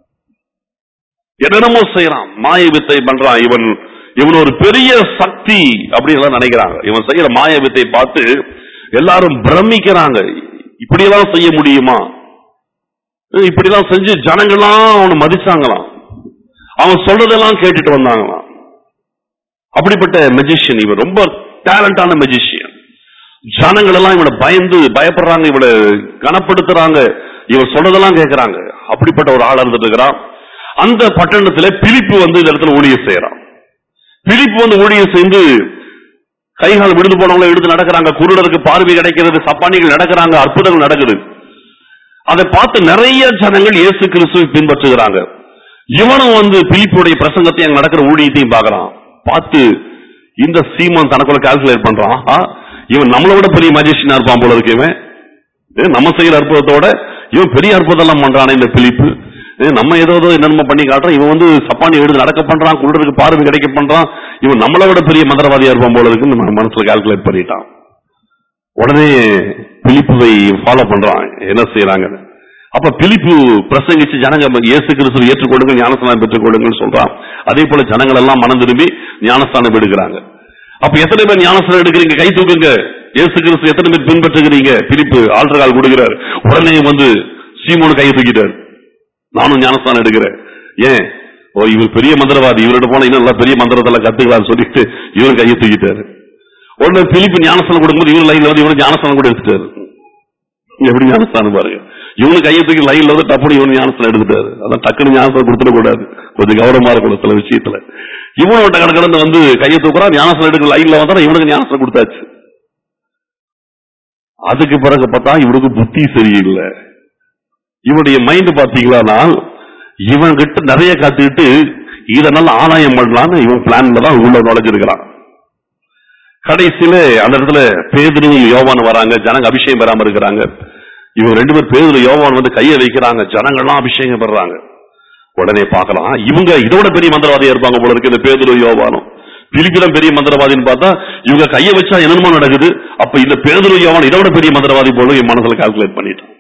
[SPEAKER 1] என்னென்னமோ செய்யறான் மாய வித்தை பண்றான் இவன் இவன் ஒரு பெரிய சக்தி அப்படின்னு எல்லாம் நினைக்கிறாங்க இவன் செய்யற மாய வித்தை பார்த்து எல்லாரும் பிரமிக்கிறாங்க இப்படியெல்லாம் செய்ய முடியுமா இப்படிலாம் செஞ்சு ஜனங்கள்லாம் அவனை மதிச்சாங்களாம் அவன் சொல்றதெல்லாம் கேட்டுட்டு வந்தாங்களாம் அப்படிப்பட்ட மெஜிஷியன் இவன் ரொம்ப டேலண்டான மெஜிஷியன் ஜனங்கள் எல்லாம் இவனை பயந்து பயப்படுறாங்க இவனை கனப்படுத்துறாங்க இவன் சொல்றதெல்லாம் கேட்கறாங்க அப்படிப்பட்ட ஒரு ஆள் இருந்துட்டு இருக்கிறான் அந்த பட்டணத்துல பிலிப்பு வந்து இந்த இடத்துல ஊழியம் செய்யறான் பிலிப்பு வந்து ஊழியம் செய்து கைகால் விழுந்து போனவங்களை எடுத்து நடக்கிறாங்க குருடருக்கு பார்வை கிடைக்கிறது சப்பானிகள் நடக்கிறாங்க அற்புதங்கள் நடக்குது அதை பார்த்து நிறைய ஜனங்கள் இயேசு கிறிஸ்துவை பின்பற்றுகிறாங்க இவனும் வந்து பிலிப்புடைய பிரசங்கத்தை அங்க நடக்கிற ஊழியத்தையும் பார்க்கறான் பார்த்து இந்த சீமான் தனக்குள்ள கால்குலேட் பண்றான் ஆஹா, இவன் நம்மளை விட பெரிய மஜிஷியனா இருப்பான் போல இருக்கு இவன் ஏ, நம்ம செய்யற அற்புதத்தோட இவன் பெரிய அற்புதம் எல்லாம் பண்றானே இந்த பிலிப்பு ஏ, நம்ம ஏதோ ஏதோ என்னென்ன பண்ணி காட்டுறோம் இவன் வந்து சப்பானி எடுத்து நடக்க பண்றான் குருடருக்கு பார்வை கிடைக்க பண்றான் இவன் நம்மளை விட பெரிய மந்திரவாதியா இருப்பான் போல இருக்குன்னு நம்ம மனசுல கால்குலேட் பண்ணிட்டான் உடனே பிலிப்புவை ஃபாலோ பண்றான் என்ன செய்யறாங்க அப்ப பிலிப்பு பிரசங்கிச்சு ஜனங்க இயேசு கிறிஸ்துவை ஏற்றுக்கொள்ளுங்க ஞானஸ்தானம் பெற்றுக்கொள்ளுங்கன்னு சொல்றான் அதே போல ஜனங்கள் எல்லாம் மனம் திரும்பி ஞானஸ்தானம் எடுக்கிறாங்க அப்ப எத்தனை பேர் ஞானஸ்தானம் எடுக்கிறீங்க கை தூக்குங்க இயேசு கிறிஸ்து எத்தனை பேர் பின்பற்றுகிறீங்க பிலிப்பு ஆல்டர் கால் கொடுக்கிறார் உடனே வந்து சீமோனு கையை தூக்கிட்டார் நானும் ஞானஸ்தானம் எடுக்கிறேன் ஏன் ஓ இவர் பெரிய மந்திரவாதி இவர்கிட்ட போனா இன்னும் நல்லா பெரிய மந்திரத்தெல்லாம் கத்துக்கலாம்னு சொல்லிட்டு இவரும் கையை தூக்கிட்டாரு உடனே பிலிப்பு ஞானஸ்தானம் கொடுக்கும்போது இவரு லைன்ல வந்து இவரு ஞானஸ்தானம் கூட எடுத்துட்டாரு எப்படி ஞானஸ்தானம் பாருங்க இவனு கையை தூக்கி லைன்ல வந்து டப்புனு இவனு ஞானஸ்தானம் எடுத்துட்டாரு அதான் டக்குனு ஞானஸ்தானம் கொடுத்துட கூடாது கொஞ்சம் கௌரவமா இருக்கணும் சில விஷயத்துல இவனோட கடந்து வந்து கையை தூக்குறான் ஞானசனம் எடுக்க லைன்ல வந்தா இவனுக்கு ஞானசனம் கொடுத்தாச்சு அதுக்கு பிறகு பார்த்தா இவனுக்கு புத்தி சரியில்லை இவனுடைய மைண்ட் பாத்தீங்களா இவன் கிட்ட நிறைய காத்துக்கிட்டு இதனால ஆதாயம் பண்ணலாம்னு இவன் பிளான்ல தான் உள்ள நுழைஞ்சிருக்கிறான் கடைசியில அந்த இடத்துல பேதுருவும் யோவான் வராங்க ஜனங்க அபிஷேகம் பெறாம இருக்கிறாங்க இவங்க ரெண்டு பேர் பேதுரு யோவான் வந்து கையை வைக்கிறாங்க ஜனங்கள்லாம் அபிஷேகம் பெறாங்க உடனே பார்க்கலாம் இவங்க இதோட பெரிய மந்திரவாதியா இருப்பாங்க போல இருக்கு இந்த பேதுரு யோவானும் பிலிப்பிடம் பெரிய மந்திரவாதின்னு பார்த்தா இவங்க கையை வச்சா என்னமோ நடக்குது அப்ப இந்த பேதுரு யோவான் இதோட பெரிய மந்திரவாதி போல என் மனசுல கால்குலேட் பண்ணிட்டான்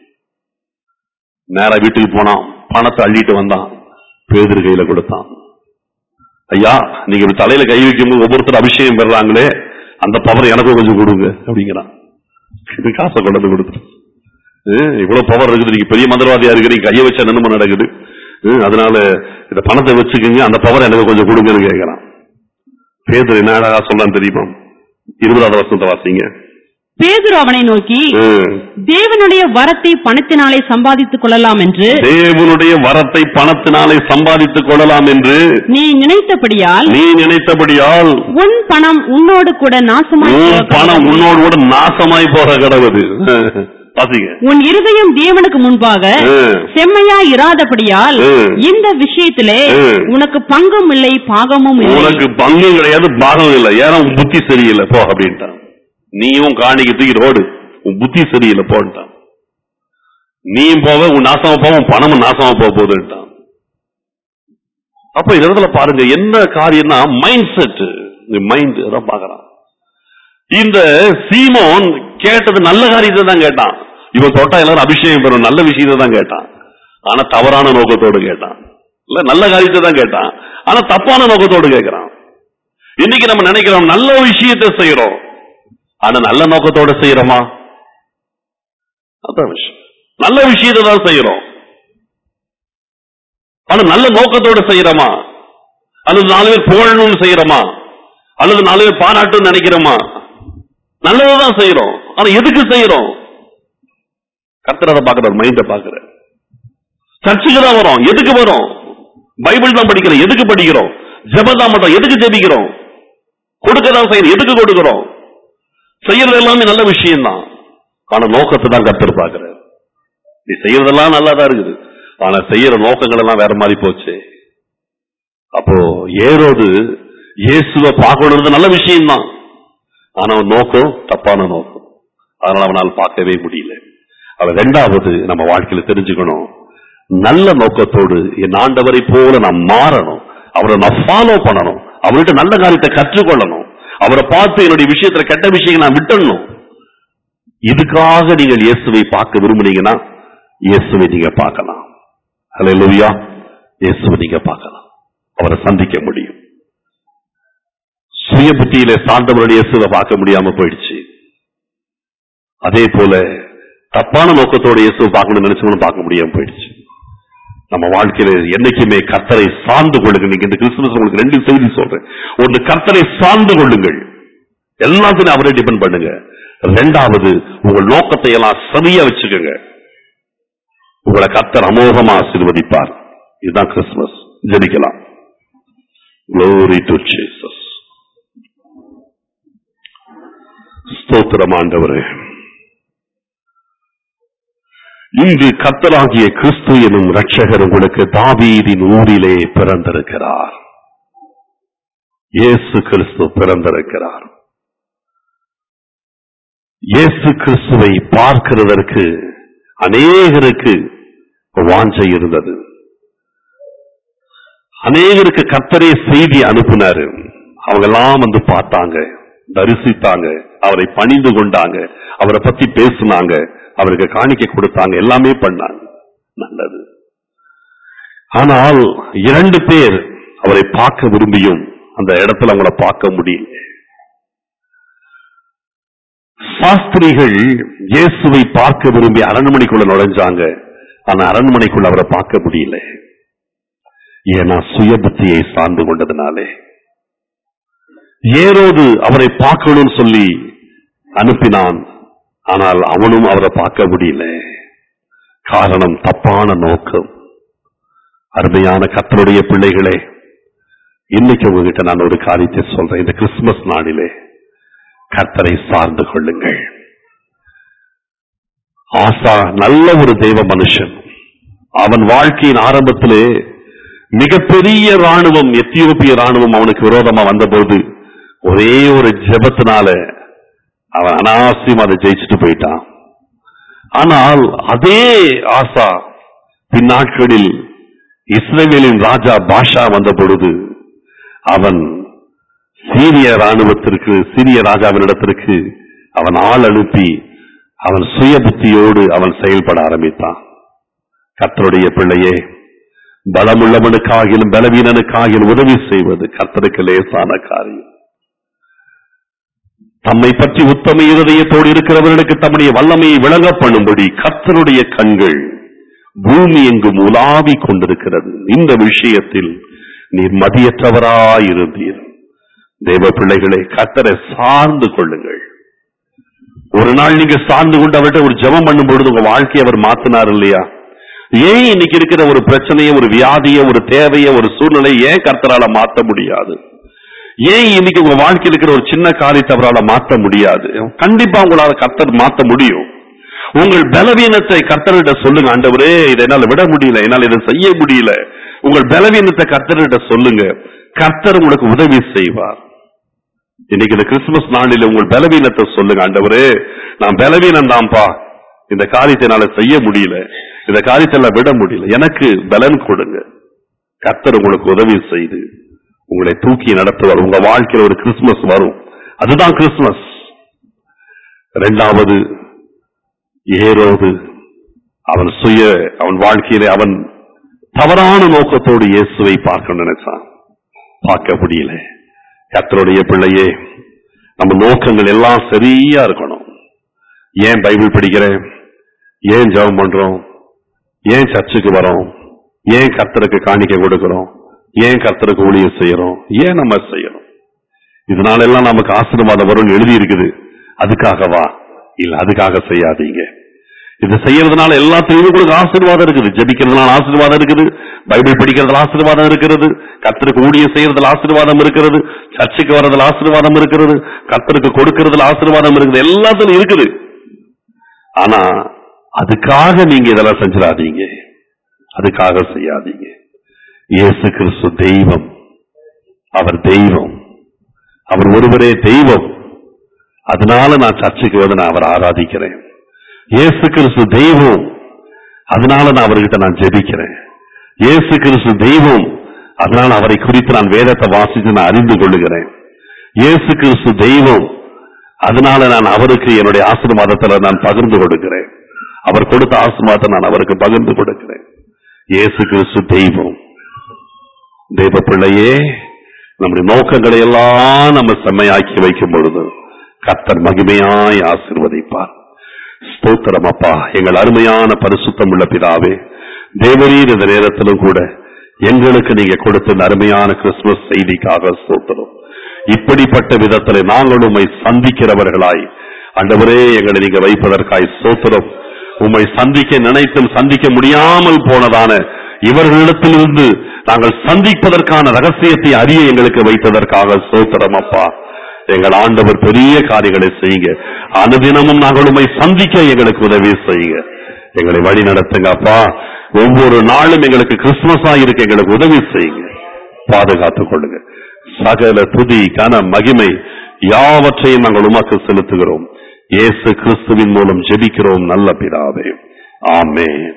[SPEAKER 1] நேரா வீட்டுக்கு போனான் பணத்தை அள்ளிட்டு வந்தான் பேதுரு கையில கொடுத்தான் ஐயா நீங்க இப்படி தலையில கை வைக்கும்போது ஒவ்வொருத்தர் அபிஷேகம் பெறாங்களே அந்த பவர் எனக்கும் கொஞ்சம் கொடுங்க அப்படிங்கிறான் இது காசை கொண்டு வந்து கொடுத்துரு ஹம், இவ்வளவு பவர் இருக்குது நீங்க பெரிய மந்திரவாதியா இருக்கிறீங்க கையை வச்சா என்னமோ நடக்குது ஹம், அதனால இந்த பணத்தை வச்சுக்கோங்க அந்த பவர் எனக்கு கொஞ்சம் கொடுங்கன்னு கேட்கிறான் பேதர் என்ன அழகா சொல்லலாம் தெரியுமா இருபதாவது வருஷத்தை வாசிங்க
[SPEAKER 2] பேதுரு அவனை நோக்கி
[SPEAKER 1] ஹம்.
[SPEAKER 2] தேவனுடைய வரத்தை பணத்தினாலே சம்பாதித்துக் கொள்ளலாம் என்று
[SPEAKER 1] தேவனுடைய வரத்தை பணத்தினாலே சம்பாதித்துக் கொள்ளலாம் என்று
[SPEAKER 2] நீ நினைத்தபடியால்
[SPEAKER 1] நீ நினைத்தபடியால்
[SPEAKER 2] உன் பணம் உன்னோடு கூட நாசமாய்
[SPEAKER 1] உன்
[SPEAKER 2] போக
[SPEAKER 1] பணம்
[SPEAKER 2] கடவது.
[SPEAKER 1] உன்னோடு கூட நாசமாய் போக கடவுது பாத்தீங்க
[SPEAKER 2] உன் இருதயம் தேவனுக்கு முன்பாக
[SPEAKER 1] ஹம்.
[SPEAKER 2] செம்மையா இராதபடியால்
[SPEAKER 1] ஹம்.
[SPEAKER 2] இந்த விஷயத்திலே
[SPEAKER 1] ஹம்.
[SPEAKER 2] உனக்கு பங்கும் இல்லை பாகமும் இல்லை
[SPEAKER 1] உனக்கு பங்கும் கிடையாது பாகம் இல்லை ஏன்னா உன் புத்தி சரியில்லை போ அப்படின்ட்டான் நீயும் காணிக்கு தூக்கி ரோடு உன் புத்தி சரியில்லை போன்ட்டான் நீயும் போவ உன் நாசமா போவ உன் பணமும் நாசமா போக போகுதுன்ட்டான் அப்ப இந்த இடத்துல பாருங்க என்ன காரியம்னா மைண்ட் செட் மைண்ட் தான் பாக்குறான் இந்த சீமோன் கேட்டது நல்ல காரியத்தை தான் கேட்டான் இவன் தொட்டா எல்லாரும் அபிஷேகம் பெறும் நல்ல விஷயத்தை தான் கேட்டான் ஆனா தவறான நோக்கத்தோடு கேட்டான் இல்ல நல்ல காரியத்தை தான் கேட்டான் ஆனா தப்பான நோக்கத்தோடு கேட்கிறான் இன்னைக்கு நம்ம நினைக்கிறோம் நல்ல விஷயத்தை செய்யறோம் ஆனா நல்ல நோக்கத்தோட செய்யறோமா அதான் விஷயம் நல்ல விஷயத்தை தான் செய்யறோம் ஆனா நல்ல நோக்கத்தோட செய்யறோமா அல்லது நாலு பேர் புகழணும்னு செய்யறோமா அல்லது நாலு பேர் பாராட்டுன்னு நினைக்கிறோமா நல்லதுதான் செய்யறோம் ஆனா எதுக்கு செய்யறோம் கர்த்தர் அதை பாக்குறாரு மைண்ட பாக்குற சர்ச்சுக்கு தான் வரோம் எதுக்கு வரோம் பைபிள் தான் படிக்கிறோம் எதுக்கு படிக்கிறோம் ஜெபம் தான் பண்றோம் எதுக்கு ஜெபிக்கிறோம் கொடுக்க தான் செய்யறோம் எதுக்கு கொடுக்கிறோம் செய்யறது எல்லாமே நல்ல விஷயம் தான் ஆனா நோக்கத்தை தான் கர்த்தர் பாக்குறாரு நீ செய்யறதெல்லாம் நல்லா தான் இருக்குது ஆனா செய்யற நோக்கங்கள் எல்லாம் வேற மாதிரி போச்சு அப்போ ஏரோது இயேசுவை பார்க்கணுன்றது நல்ல விஷயம்தான் ஆனா அவன் நோக்கம் தப்பான நோக்கம் அதனால அவனால் பார்க்கவே முடியல அவன் ரெண்டாவது நம்ம வாழ்க்கையில தெரிஞ்சுக்கணும் நல்ல நோக்கத்தோடு என் ஆண்டவரை போல நான் மாறணும் அவரை நான் ஃபாலோ பண்ணணும் அவர்கிட்ட நல்ல காரியத்தை கற்றுக்கொள்ளணும் அவரை பார்த்து என்னுடைய விஷயத்துல கெட்ட விஷயங்களை நான் விட்டுடணும் இதுக்காக நீங்கள் இயேசுவை பார்க்க விரும்புனீங்கன்னா இயேசுவை நீங்க பார்க்கலாம் ஹalleluya இயேசுவை நீங்க பார்க்கலாம் அவரை சந்திக்க முடியும் சுய புத்தியில சார்ந்தவருடைய இயேசுவை பார்க்க முடியாம போயிடுச்சு அதே போல தப்பான நோக்கத்தோட இயேசுவை பார்க்கணும்னு நினைச்சவங்களும் பார்க்க முடியாம போயிடுச்சு நம்ம வாழ்க்கையில என்னைக்குமே கர்த்தரை சார்ந்து கொள்ளுங்க நீங்க இந்த கிறிஸ்துமஸ் உங்களுக்கு ரெண்டு செய்தி சொல்றேன் ஒன்று கர்த்தரை சார்ந்து கொள்ளுங்கள் எல்லாத்தையும் அவரே டிபெண்ட் பண்ணுங்க ரெண்டாவது உங்கள் நோக்கத்தை எல்லாம் சரியா வச்சுக்கோங்க உங்களை கர்த்தர் அமோகமா ஆசீர்வதிப்பார் இதுதான் கிறிஸ்துமஸ் ஜெபிக்கலாம் Glory to Jesus. ஸ்தோத்திரம் ஆண்டவரே இன்று கத்தராகிய கிறிஸ்து எனும் இரட்சகர் உங்களுக்கு தாவீதின் ஊரிலே பிறந்திருக்கிறார் இயேசு கிறிஸ்து பிறந்திருக்கிறார் இயேசு கிறிஸ்துவை பார்க்கிறதற்கு அநேகருக்கு வாஞ்சை இருந்தது அநேகருக்கு கர்த்தரே செய்தி அனுப்புனாரு அவங்க எல்லாம் வந்து பார்த்தாங்க தரிசித்தாங்க அவரை பணிந்து கொண்டாங்க அவரை பத்தி பேசுனாங்க அவருக்கு காணிக்கை கொடுத்தாங்க எல்லாமே பண்ணாங்க நல்லது ஆனால் இரண்டு பேர் அவரை பார்க்க விரும்பியும் அந்த இடத்துல அவங்கள பார்க்க முடியல சாஸ்திரிகள் இயேசுவை பார்க்க விரும்பி அரண்மனைக்குள்ள நுழைஞ்சாங்க ஆனா அரண்மனைக்குள்ள அவரை பார்க்க முடியல ஏன்னா சுய புத்தியை சார்ந்து கொண்டதுனாலே ஏரோது அவரை பார்க்கணும்னு சொல்லி அனுப்பினான் ஆனால் அவனும் அவரை பார்க்க முடியல காரணம் தப்பான நோக்கம் அருமையான கத்தருடைய பிள்ளைகளே இன்னைக்கு உங்ககிட்ட நான் ஒரு காரியத்தை சொல்றேன் இந்த கிறிஸ்துமஸ் நாளிலே கர்த்தரை சார்ந்து கொள்ளுங்கள் ஆசா நல்ல ஒரு தெய்வ மனுஷன் அவன் வாழ்க்கையின் ஆரம்பத்திலே மிகப்பெரிய ராணுவம் எத்தியோப்பிய ராணுவம் அவனுக்கு விரோதமா வந்தபோது ஒரே ஒரு ஜெபத்தினால அவன் அனாவசியம் அதை ஜெயிச்சுட்டு போயிட்டான் ஆனால் அதே ஆசா பின்னாட்களில் இஸ்ரேலின் ராஜா பாஷா வந்த பொழுது அவன் சீரிய ராணுவத்திற்கு சீரிய ராஜாவினிடத்திற்கு அவன் ஆள் அனுப்பி அவன் சுய புத்தியோடு அவன் செயல்பட ஆரம்பித்தான் கர்த்தருடைய பிள்ளையே பலமுள்ளவனுக்காகிலும் பலவீனனுக்காகிலும் உதவி செய்வது கர்த்தருக்கு லேசான காரியம் தம்மை பற்றி உத்தம இருதயத்தோடு இருக்கிறவர்களுக்கு தம்முடைய வல்லமையை விளங்க பண்ணும்படி கர்த்தருடைய கண்கள் பூமி எங்கும் உலாவிக் கொண்டிருக்கிறது இந்த விஷயத்தில் நீர் மதியற்றவராயிருந்தீர் தேவ பிள்ளைகளை கர்த்தரை சார்ந்து கொள்ளுங்கள் ஒரு நாள் நீங்க சார்ந்து கொண்டு அவர்கிட்ட ஒரு ஜெபம் பண்ணும் பொழுது உங்க வாழ்க்கையை அவர் மாத்தினார் இல்லையா ஏன் இன்னைக்கு இருக்கிற ஒரு பிரச்சனையை ஒரு வியாதியை ஒரு தேவையை ஒரு சூழ்நிலை ஏன் கர்த்தரால மாத்த முடியாது ஏன் இன்னைக்கு உங்க வாழ்க்கையில் இருக்கிற ஒரு சின்ன காரியத்தை அவரால மாத்த முடியாது கண்டிப்பா உங்களால கர்த்தர் மாத்த முடியும் உங்கள் பலவீனத்தை கர்த்தர்கிட்ட சொல்லுங்க ஆண்டவரே இதை என்னால விட முடியல என்னால இதை செய்ய முடியல உங்கள் பலவீனத்தை கர்த்தர்கிட்ட சொல்லுங்க கர்த்தர் உங்களுக்கு உதவி செய்வார் இன்னைக்கு இந்த கிறிஸ்துமஸ் நாளில் உங்கள் பலவீனத்தை சொல்லுங்க ஆண்டவரே நான் பலவீனம் தான்ப்பா இந்த காரியத்தை என்னால செய்ய முடியல இந்த காரியத்தை எல்லாம் விட முடியல எனக்கு பலன் கொடுங்க கர்த்தர் உங்களுக்கு உதவி செய்து உங்களை தூக்கி நடத்துவார் உங்க வாழ்க்கையில ஒரு கிறிஸ்துமஸ் வரும் அதுதான் கிறிஸ்துமஸ் இரண்டாவது ஏரோது அவன் சுய அவன் வாழ்க்கையிலே அவன் தவறான நோக்கத்தோடு இயேசுவை பார்க்க நினைச்சான் பார்க்க முடியல கர்த்தருடைய பிள்ளையே நம்ம நோக்கங்கள் எல்லாம் சரியா இருக்கணும் ஏன் பைபிள் படிக்கிறேன் ஏன் ஜெபம் பண்றோம் ஏன் சர்ச்சுக்கு வரோம் ஏன் கர்த்தருக்கு காணிக்கை கொடுக்கிறோம் ஏன் கர்த்தருக்கு ஊழியம் செய்யறோம் ஏன் நம்ம செய்யறோம் இதனால எல்லாம் நமக்கு ஆசீர்வாதம் வரும்னு எழுதி இருக்குது அதுக்காகவா இல்ல அதுக்காக செய்யாதீங்க இது செய்யறதுனால எல்லாத்தையும் உங்களுக்கு ஆசீர்வாதம் இருக்குது ஜெபிக்கிறதுனால ஆசீர்வாதம் இருக்குது பைபிள் படிக்கிறதுல ஆசீர்வாதம் இருக்கிறது கர்த்தருக்கு ஊழியம் செய்யறதுல ஆசீர்வாதம் இருக்கிறது சர்ச்சுக்கு வர்றதுல ஆசீர்வாதம் இருக்கிறது கர்த்தருக்கு கொடுக்கறதுல ஆசீர்வாதம் இருக்குது எல்லாத்துலயும் இருக்குது ஆனா அதுக்காக நீங்க இதெல்லாம் செஞ்சிடாதீங்க அதுக்காக செய்யாதீங்க இயேசு கிறிஸ்து தெய்வம் அவர் தெய்வம் அவர் ஒருவரே தெய்வம் அதனால நான் சர்ச்சுக்கு வந்து நான் அவரை ஆராதிக்கிறேன் இயேசு கிறிஸ்து தெய்வம் அதனால நான் அவர்கிட்ட நான் ஜெபிக்கிறேன் இயேசு கிறிஸ்து தெய்வம் அதனால அவரை குறித்து நான் வேதத்தை வாசித்து நான் அறிந்து கொள்ளுகிறேன் இயேசு கிறிஸ்து தெய்வம் அதனால நான் அவருக்கு என்னுடைய ஆசீர்வாதத்துல நான் பகிர்ந்து கொடுக்கிறேன் அவர் கொடுத்த ஆசீர்வாதத்தை நான் அவருக்கு பகிர்ந்து கொடுக்கிறேன் இயேசு கிறிஸ்து தெய்வம் தெய்வ பிள்ளையே நம்முடைய நோக்கங்களை எல்லாம் நம்ம செம்மையாக்கி வைக்கும் பொழுது கர்த்தர் மகிமையாய் ஆசீர்வதிப்பார் ஸ்தோத்திரம் அப்பா எங்கள் அருமையான பரிசுத்தம் உள்ள பிதாவே தேவரீர் இந்த நேரத்திலும் கூட எங்களுக்கு நீங்க கொடுத்த இந்த அருமையான கிறிஸ்துமஸ் செய்திக்காக ஸ்தோத்திரம் இப்படிப்பட்ட விதத்தில் நாங்கள் உம்மை சந்திக்கிறவர்களாய் ஆண்டவரே எங்களை நீங்க வைப்பதற்காய் ஸ்தோத்திரம் உம்மை சந்திக்க நினைத்தும் சந்திக்க முடியாமல் போனதான இவர்களிடத்திலிருந்து நாங்கள் சந்திப்பதற்கான ரகசியத்தை அறிய எங்களுக்கு வைத்ததற்காக ஸ்தோத்திரம் அப்பா எங்கள் ஆண்டவர் பெரிய காரியங்களை செய்யுங்க அனுதினமும் நாங்கள் உண்மை சந்திக்க எங்களுக்கு உதவி செய்யுங்க எங்களை வழி நடத்துங்க அப்பா ஒவ்வொரு நாளும் எங்களுக்கு கிறிஸ்துமஸா இருக்க எங்களுக்கு உதவி செய்யுங்க பாதுகாத்துக் கொள்ளுங்க சகல துதி கன மகிமை யாவற்றையும் நாங்கள் உமக்கு செலுத்துகிறோம் இயேசு கிறிஸ்துவின் மூலம் ஜெபிக்கிறோம் நல்ல பிதாவே ஆமென்